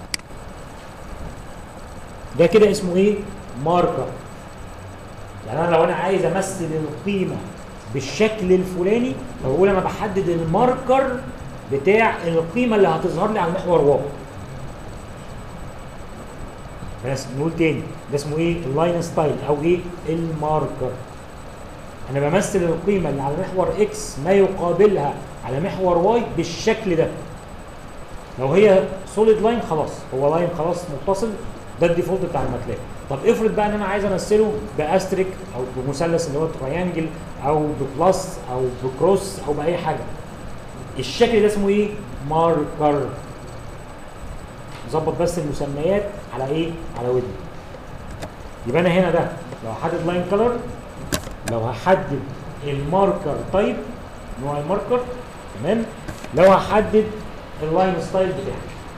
ده كده اسمه ايه ماركر يعني انا لو انا عايز امثل القيمه بالشكل الفلاني فبقول انا بحدد الماركر بتاع القيمه اللي هتظهر لي على المحور واو بس نقول تاني ده اسمه ايه اللاين ستايل او ايه الماركر انا بمثل القيمه اللي على محور اكس ما يقابلها على محور واي بالشكل ده لو هي سوليد لاين خلاص هو لاين خلاص متصل ده الديفولت بتاع الماتلاب طب افرض بقى ان انا عايز امثله باستريك او بمثلث اللي هو تريانجل او ببلس او بكروس او باي حاجه الشكل ده اسمه ايه ماركر ظبط بس المسميات على ايه على ودني يبقى انا هنا ده لو هحدد لاين كلر لو هحدد الماركر تايب نوع الماركر تمام لو هحدد اللاين ستايل بتاعي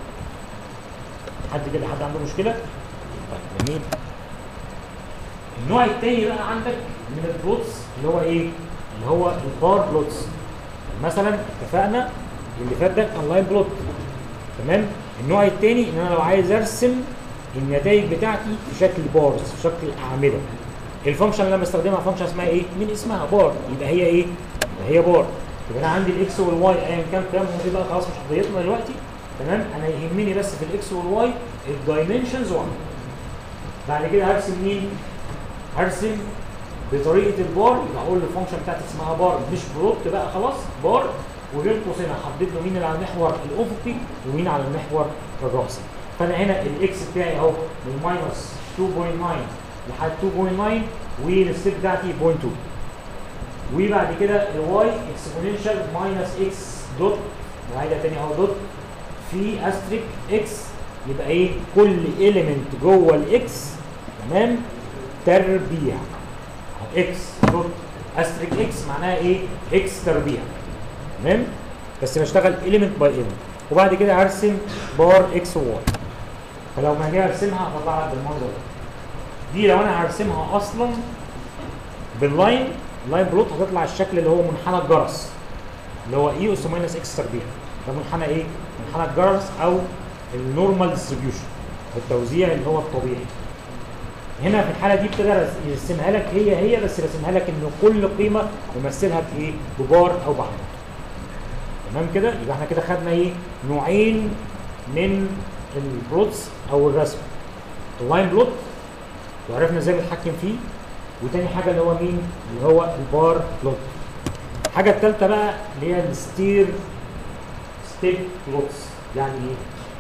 حد كده حد عنده مشكله طيب جميل النوع التاني بقى عندك من البلوتس اللي هو ايه اللي هو البار بلوتس مثلا اتفقنا اللي فات ده كان لاين بلوت تمام النوع التاني ان انا لو عايز ارسم النتائج بتاعتي في شكل بارز في شكل اعمده الفانكشن اللي انا بستخدمها فانكشن اسمها ايه من اسمها بار يبقى هي ايه يبقى هي بار يبقى انا عندي الاكس والواي ايا كان قيمهم دي بقى خلاص مش قضيتنا دلوقتي تمام انا يهمني بس في الاكس والواي الدايمنشنز 1 بعد كده هرسم مين هرسم بطريقه البار يبقى اقول له الفانكشن بتاعتي اسمها بار مش بلوت بقى خلاص بار وبين قوسين هحدد له مين اللي على المحور الافقي ومين على المحور الراسي فانا هنا الاكس بتاعي اهو من ماينس 2.9 لحد 2.9 والستيب بتاعتي 0.2 وبعد كده الواي اكسبوننشال ماينس اكس دوت وهيدا تاني اهو دوت في استريك اكس يبقى ايه كل اليمنت جوه الاكس تمام تربيع اكس دوت استريك اكس معناها ايه اكس تربيع تمام بس بشتغل اليمنت باي اليمنت وبعد كده هرسم بار اكس وواي فلو ما هاجي ارسمها هطلع لك بالمنظر ده دي لو انا هرسمها اصلا باللاين اللاين بلوت هتطلع الشكل اللي هو منحنى الجرس اللي هو اي اس ماينس اكس تربيع ده منحنى ايه؟ منحنى الجرس او النورمال ديستريبيوشن التوزيع اللي هو الطبيعي هنا في الحاله دي ابتدى يرسمها لك هي هي بس رسمها لك ان كل قيمه يمثلها بايه؟ ببار او بعمود تمام كده يبقى احنا كده خدنا ايه؟ نوعين من البلوتس او الرسم اللاين بلوت وعرفنا ازاي بنتحكم فيه وتاني حاجه اللي هو مين؟ اللي هو البار بلوت الحاجه الثالثه بقى اللي هي الستير ستيب بلوتس يعني ايه؟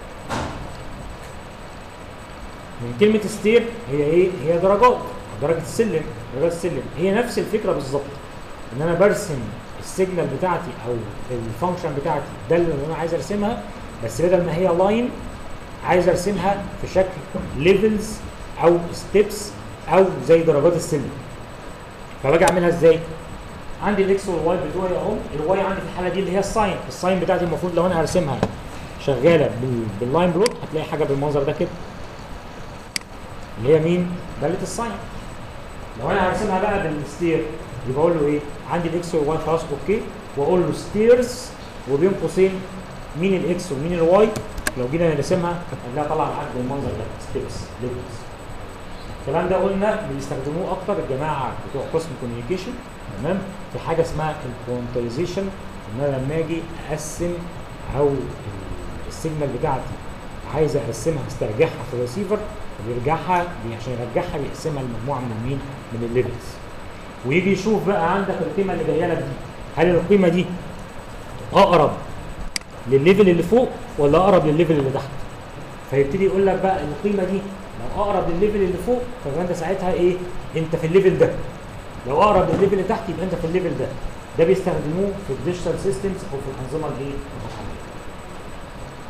من كلمه ستير هي ايه؟ هي درجات درجه السلم درجات السلم هي نفس الفكره بالظبط ان انا برسم السيجنال بتاعتي او الفانكشن بتاعتي ده اللي انا عايز ارسمها بس بدل ما هي لاين عايز ارسمها في شكل ليفلز او ستيبس او زي درجات السلم فباجي اعملها ازاي عندي الاكس والواي بتوعي اهو الواي عندي في الحاله دي اللي هي الساين الساين بتاعتي المفروض لو انا هرسمها شغاله بال- باللاين بلوت هتلاقي حاجه بالمنظر ده كده اللي هي مين داله الساين لو انا هرسمها بقى بالستير يبقى اقول له ايه عندي الاكس والواي خلاص اوكي واقول له ستيرز وبين قوسين مين الاكس ومين الواي لو جينا نرسمها هنلاقيها طالعه معاك بالمنظر ده ستيبس ليفلز الكلام ده قلنا بيستخدموه اكتر الجماعه بتوع قسم كوميونيكيشن تمام في حاجه اسمها الكوانتايزيشن ان انا لما اجي اقسم او السيجنال بتاعتي عايز اقسمها استرجعها في الريسيفر بيرجعها بي- عشان يرجعها بيقسمها لمجموعه من مين؟ من الليفلز ويجي يشوف بقى عندك القيمه اللي جايه لك دي هل القيمه دي اقرب للليفل اللي فوق ولا اقرب للليفل اللي تحت فيبتدي يقول لك بقى القيمه دي لو اقرب للليفل اللي فوق فيبقى انت ساعتها ايه انت في الليفل ده لو اقرب للليفل اللي تحت يبقى انت في الليفل ده ده بيستخدموه في الديجيتال سيستمز او في الانظمه الايه المحليه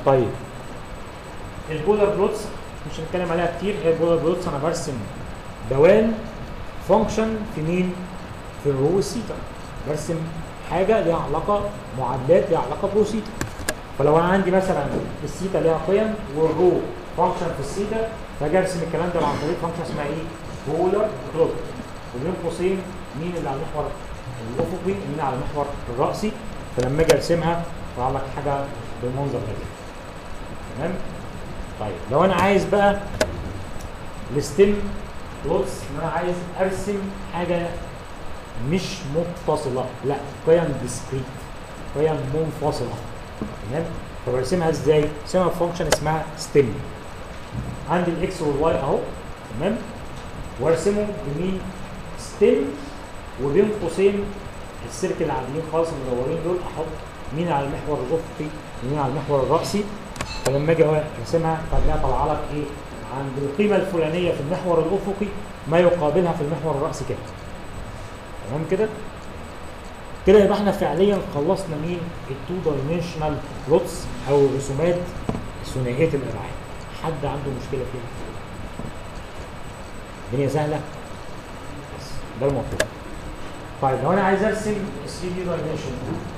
طيب البولار بلوتس مش هنتكلم عليها كتير هي البولار بلوتس انا برسم دوال فانكشن في مين؟ في الرو والسيتا برسم حاجه ليها علاقه معادلات ليها علاقه بروسيتا فلو انا عندي مثلا السيتا ليها قيم والرو فانكشن في السيتا فاجي ارسم الكلام ده عن طريق فانكشن اسمها ايه؟ بولار بلوت وبين قوسين مين اللي على المحور الافقي ومين على المحور الراسي فلما اجي ارسمها طلع لك حاجه بالمنظر ده كده. تمام؟ طيب لو انا عايز بقى الستيم بلوتس ان انا عايز ارسم حاجه مش متصله لا قيم ديسكريت قيم منفصله تمام فبرسمها ازاي؟ برسمها بفانكشن اسمها ستيم عندي الاكس والواي اهو تمام وارسمه بمين؟ ستيم وبين قوسين السيركل العاديين خالص المدورين دول احط مين على المحور الافقي ومين على المحور الراسي فلما اجي ارسمها فهتلاقيها طالعه لك ايه؟ عند القيمه الفلانيه في المحور الافقي ما يقابلها في المحور الراسي كده. تمام كده؟ كده يبقى احنا فعليا خلصنا مين؟ التو دايمنشنال بلوتس او الرسومات ثنائيه الابعاد. حد عنده مشكله فيها؟ الدنيا سهله؟ بس ده المطلوب. طيب لو انا عايز ارسم 3 دي دايمنشن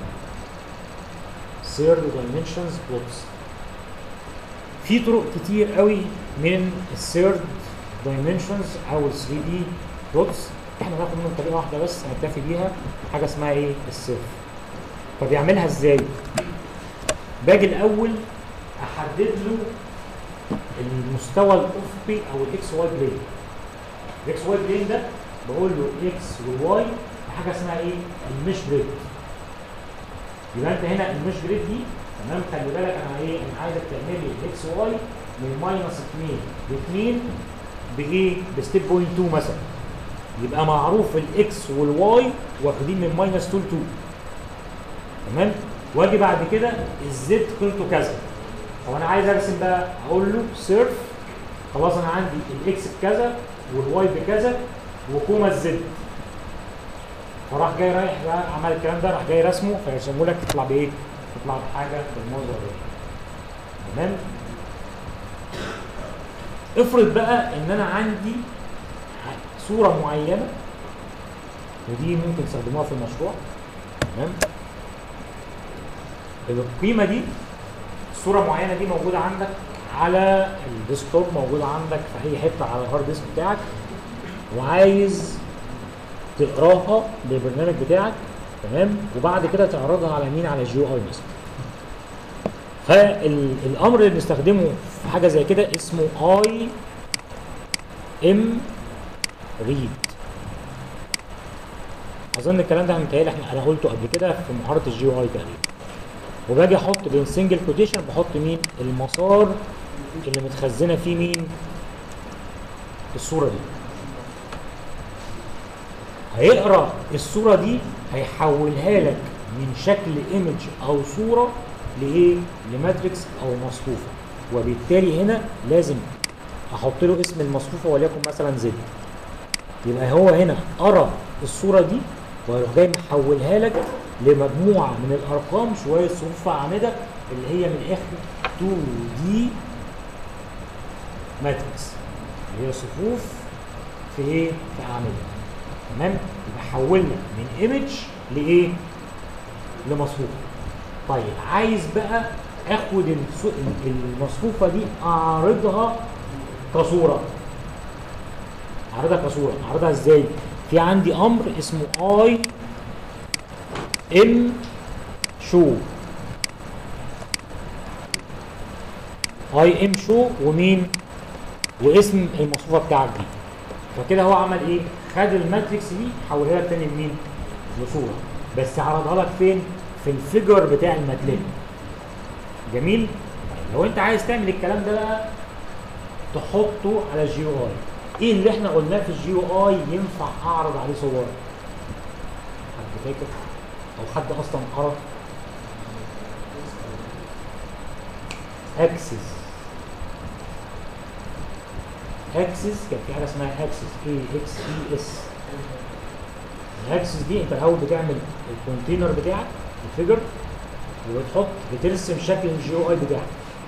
third dimensions plots في طرق كتير قوي من الثيرد دايمنشنز او ال 3 دي بلوتس احنا هناخد منهم طريقه واحده بس هنكتفي بيها حاجه اسمها ايه السيرف طب يعملها ازاي باجي الاول احدد له المستوى الافقي او الاكس واي بلين الاكس واي بلين ده بقول له اكس وواي حاجه اسمها ايه المش جريد يبقى انت هنا المش جريد دي تمام خلي بالك انا ايه انا عايزك تعمل لي الاكس واي من ماينس 2 ل 2 بايه بستيب بوينت 2 مثلا يبقى معروف الاكس والواي واخدين من ماينس 2 ل 2 تمام واجي بعد كده الزد قيمته كذا طب انا عايز ارسم بقى اقول له سيرف خلاص انا عندي الاكس بكذا والواي بكذا وكوما الزد فراح جاي رايح بقى عمل الكلام ده راح جاي رسمه فيرسمه لك تطلع بايه؟ تطلع بحاجه بالمنظر ده تمام؟ افرض بقى ان انا عندي صوره معينه ودي ممكن تستخدموها في المشروع تمام؟ القيمه دي الصوره معينه دي موجوده عندك على الديسكتوب موجوده عندك في اي حته على الهارد ديسك بتاعك وعايز تقراها بالبرنامج بتاعك تمام وبعد كده تعرضها على مين على الجي او اي مثلا فالامر اللي بنستخدمه في حاجه زي كده اسمه اي ام ريد اظن الكلام ده متهيألي احنا انا قلته قبل كده في محاضره الجي او اي تقريبا وباجي احط بين سنجل كوتيشن بحط مين المسار اللي متخزنه فيه مين الصوره دي هيقرا الصوره دي هيحولها لك من شكل ايمج او صوره لايه لماتريكس او مصفوفه وبالتالي هنا لازم احط له اسم المصفوفه وليكن مثلا زد يبقى هو هنا قرا الصوره دي ويروح جاي محولها لك لمجموعه من الارقام شويه صفوف عامده اللي هي من الاخر 2 دي ماتريكس اللي هي صفوف في ايه؟ في اعمده تمام يبقى حولنا من ايمج لايه لمصفوفه طيب عايز بقى اخد السو- المصفوفه دي اعرضها كصوره اعرضها كصوره اعرضها ازاي في عندي امر اسمه اي ام شو اي ام شو ومين واسم المصفوفه بتاعك دي فكده هو عمل ايه خد الماتريكس دي حولها لك تاني لمين لصوره بس عرضها لك فين في الفيجر بتاع الماتلاب جميل طيب لو انت عايز تعمل الكلام ده بقى تحطه على الجي او اي ايه اللي احنا قلناه في الجي او اي ينفع اعرض عليه صور حد فاكر او حد اصلا قرا اكسس اكسس كان في حاجه اسمها اكسس اي اكس اي اس الاكسس دي انت الاول بتعمل الكونتينر بتاعك الفيجر وبتحط بترسم شكل الجي او اي بتاعك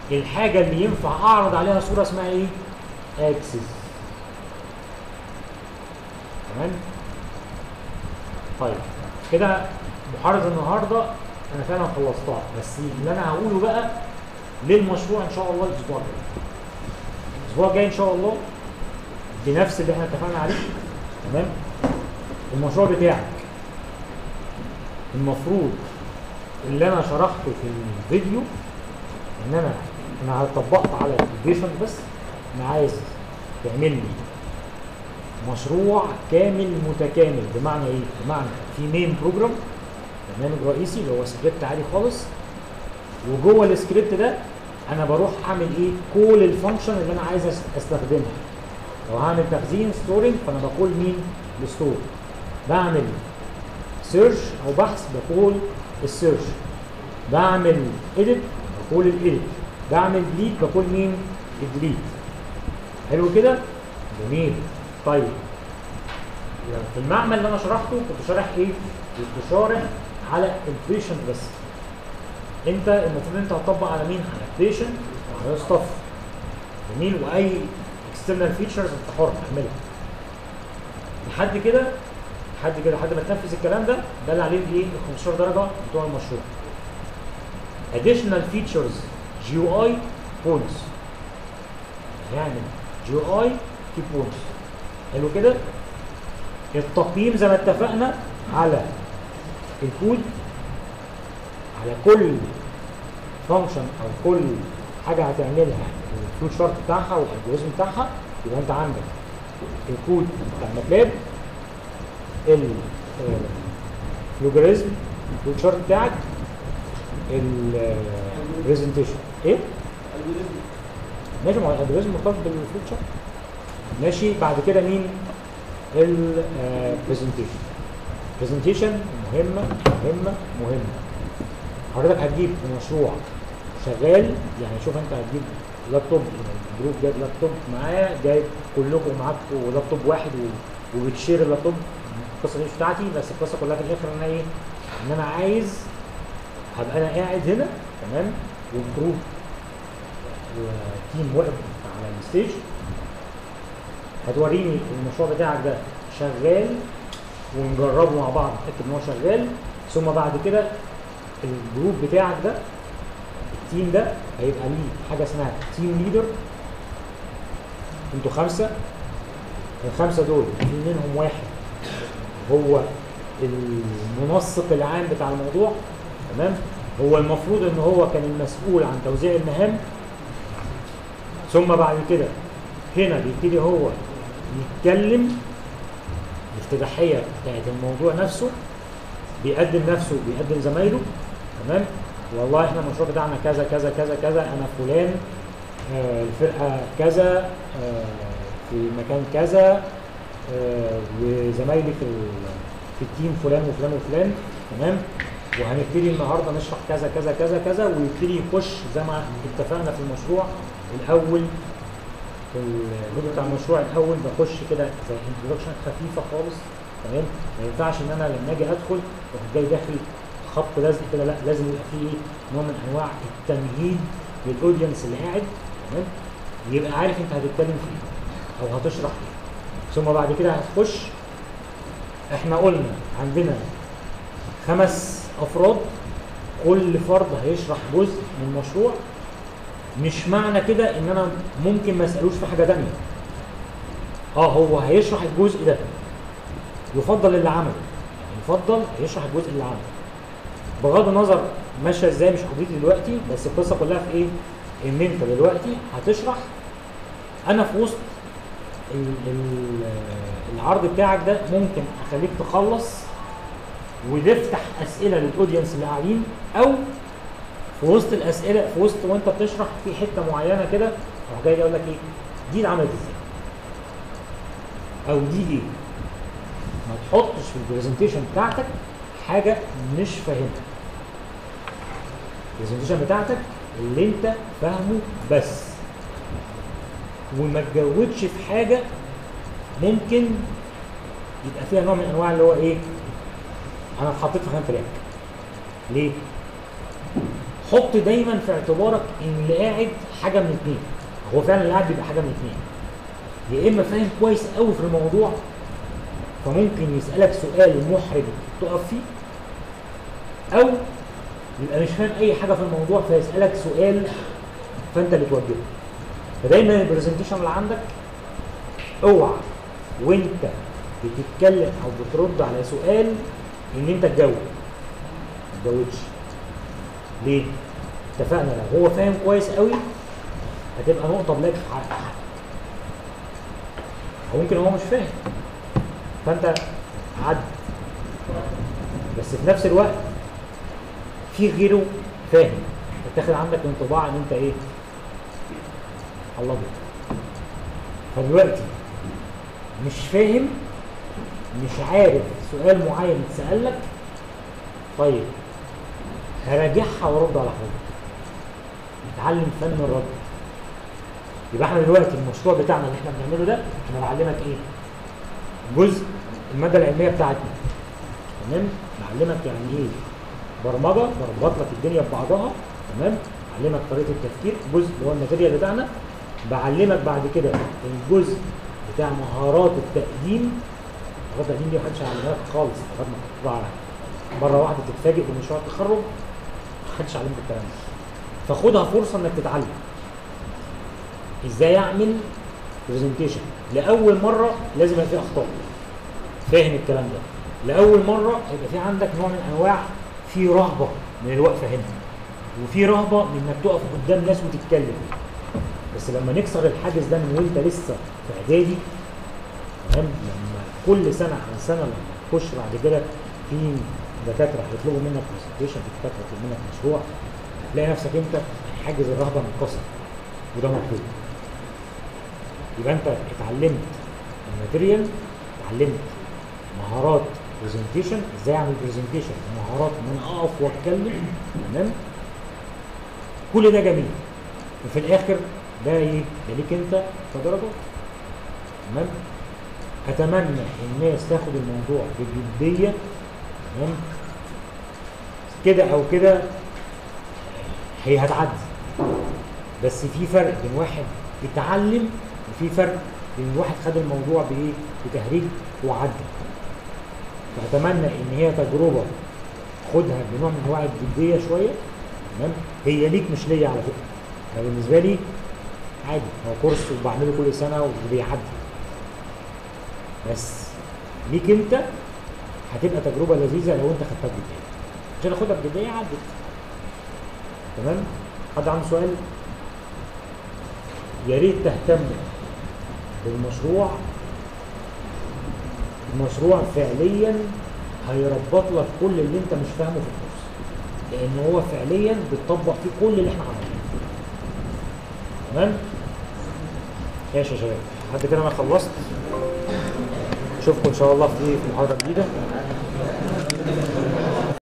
الحاجه اللي ينفع اعرض عليها صوره اسمها ايه اكسس تمام طيب كده محاضره النهارده انا فعلا خلصتها بس اللي انا هقوله بقى للمشروع ان شاء الله الاسبوع الجاي الاسبوع الجاي ان شاء الله بنفس اللي احنا اتفقنا عليه تمام المشروع بتاعك المفروض اللي انا شرحته في الفيديو ان انا انا طبقت على الفيشن بس انا عايز تعمل لي مشروع كامل متكامل بمعنى ايه؟ بمعنى في مين بروجرام برنامج رئيسي اللي هو سكريبت عادي خالص وجوه السكريبت ده انا بروح اعمل ايه؟ كل الفانكشن اللي انا عايز أس- استخدمها لو هعمل تخزين ستورنج فانا بقول مين؟ الستور بعمل سيرش او بحث بقول السيرش بعمل اديت بقول الاديت بعمل ديليت بقول مين؟ الديليت حلو كده؟ جميل طيب يعني في المعمل اللي انا شرحته كنت شارح ايه؟ كنت شارح على البيشنت بس انت المفروض انت هتطبق على مين؟ على البيشنت وعلى ستاف جميل واي اكسترنال فيتشرز انت حر اعملها لحد كده لحد كده لحد ما تنفذ الكلام ده ده اللي عليه الايه؟ ال 15 درجه بتوع المشروع additional features GUI bonus هيعمل GUI في بونس حلو كده التقييم زي ما اتفقنا على الكود على كل فانكشن او كل حاجه هتعملها الفلو شارت بتاعها والالجوريزم بتاعها يبقى انت عندك الكود بتاع الماتلاب اللوجاريزم الفلو شارت بتاعك البرزنتيشن ايه؟ ماشي ما هو الالجوريزم مرتبط بالفلو شارت ماشي بعد كده مين البرزنتيشن برزنتيشن مهمه مهمه مهمه حضرتك هتجيب مشروع شغال يعني شوف انت هتجيب لابتوب الجروب جايب لابتوب معاه جايب كلكم معاكم لابتوب واحد و- وبتشير اللابتوب القصه دي مش بتاعتي بس القصه كلها في الاخر ان انا ايه ان انا عايز هبقى انا قاعد هنا تمام وجروب وتيم واقف على الستيج هتوريني المشروع بتاعك ده شغال ونجربه مع بعض نتاكد ان هو شغال ثم بعد كده الجروب بتاعك ده التيم ده هيبقى ليه حاجه اسمها تيم ليدر انتوا خمسه الخمسه دول في منهم واحد هو المنسق العام بتاع الموضوع تمام هو المفروض ان هو كان المسؤول عن توزيع المهام ثم بعد كده هنا بيبتدي هو يتكلم الافتتاحيه بتاعت الموضوع نفسه بيقدم نفسه بيقدم زمايله تمام والله احنا المشروع بتاعنا كذا كذا كذا كذا انا فلان آه الفرقه كذا آه في مكان كذا آه وزمايلي في ال- في التيم فلان وفلان وفلان تمام وهنبتدي النهارده نشرح كذا كذا كذا كذا ويبتدي يخش زي ما اتفقنا في المشروع الاول في الجزء بتاع المشروع الاول بخش كده زي انترودكشن خفيفه خالص تمام ما ينفعش ان انا لما اجي ادخل اروح جاي داخل خط لازق كده لا لازم يبقى فيه إيه؟ نوع من انواع التمهيد للاودينس اللي قاعد تمام يبقى عارف انت هتتكلم في ايه او هتشرح ايه ثم بعد كده هتخش احنا قلنا عندنا خمس افراد كل فرد هيشرح جزء من المشروع مش معنى كده ان انا ممكن ما اسالوش في حاجه تانية اه هو هيشرح الجزء ده يفضل اللي عمله يعني يفضل يشرح الجزء اللي عمله بغض النظر ماشيه ازاي مش قضيتي دلوقتي بس القصه كلها في ايه ان انت دلوقتي هتشرح انا في وسط ال- ال- العرض بتاعك ده ممكن اخليك تخلص وتفتح اسئله للاودينس اللي قاعدين او في وسط الاسئله في وسط وانت بتشرح في حته معينه كده اروح جاي اقول لك ايه دي اتعملت ازاي او دي ايه ما تحطش في البرزنتيشن بتاعتك حاجه مش فاهمها البرزنتيشن بتاعتك اللي انت فاهمه بس وما تجودش في حاجه ممكن يبقى فيها نوع من انواع اللي هو ايه انا اتحطيت في خانه تراك ليه حط دايما في اعتبارك ان اللي قاعد حاجه من اتنين هو فعلا اللي قاعد بيبقى حاجه من اتنين يا اما فاهم كويس قوي في الموضوع فممكن يسالك سؤال محرج تقف فيه او يبقى مش فاهم اي حاجه في الموضوع فيسالك سؤال فانت اللي توجهه فدايما البرزنتيشن اللي عندك اوعى وانت بتتكلم او بترد على سؤال ان انت تجاوب ما تجاوبش ليه؟ اتفقنا لو هو فاهم كويس قوي هتبقى نقطه بلاك في حق حق. او ممكن هو مش فاهم فانت عد بس في نفس الوقت في غيره فاهم اتاخد عندك انطباع ان انت ايه الله بك فدلوقتي مش فاهم مش عارف سؤال معين اتسأل لك طيب هراجعها وارد على حضرتك نتعلم فن الرد يبقى احنا دلوقتي المشروع بتاعنا اللي احنا بنعمله ده احنا بعلمك ايه جزء الماده العلميه بتاعتنا تمام بعلمك يعني ايه برمجه بربط لك الدنيا ببعضها تمام بعلمك طريقه التفكير جزء اللي هو الماتيريال بتاعنا بعلمك بعد كده الجزء بتاع مهارات التقديم مهارات التقديم دي محدش علمها لك خالص لغايه ما تطلع مره واحده تتفاجئ بمشروع التخرج محدش علمك الكلام ده فخدها فرصه انك تتعلم ازاي اعمل برزنتيشن لاول مره لازم يبقى فيه اخطاء فاهم الكلام ده لاول مره هيبقى في عندك نوع من انواع في رهبه من الوقفه هنا وفي رهبه من انك تقف قدام ناس وتتكلم بس لما نكسر الحاجز ده من وانت لسه في اعدادي تمام لما كل سنه عن سنه لما تخش بعد كده في دكاتره هيطلبوا منك برزنتيشن في دكاتره هيطلبوا منك مشروع هتلاقي نفسك انت حاجز الرهبه منكسر وده مطلوب يبقى انت اتعلمت الماتيريال اتعلمت مهارات برزنتيشن ازاي اعمل برزنتيشن مهارات ان انا اقف واتكلم تمام كل ده جميل وفي الاخر ده ايه ده ليك انت كدرجات تمام اتمنى الناس تاخد الموضوع بجديه تمام كده او كده هي هتعدي بس في فرق بين واحد اتعلم وفي فرق بين واحد خد الموضوع بايه بتهريج وعدى فاتمنى ان هي تجربه خدها بنوع من انواع الجديه شويه تمام هي ليك مش ليا على فكره انا بالنسبه لي عادي هو كورس وبعمله كل سنه وبيعدي بس ليك انت هتبقى تجربه لذيذه لو انت خدتها بجديه عشان اخدها بجديه عدت تمام حد عنده سؤال يا ريت تهتم بالمشروع المشروع فعليا هيربط لك كل اللي انت مش فاهمه في الكورس لان هو فعليا بتطبق فيه كل اللي احنا عملناه تمام ماشي يا شباب لحد كده انا خلصت اشوفكم ان شاء الله في في محاضره جديده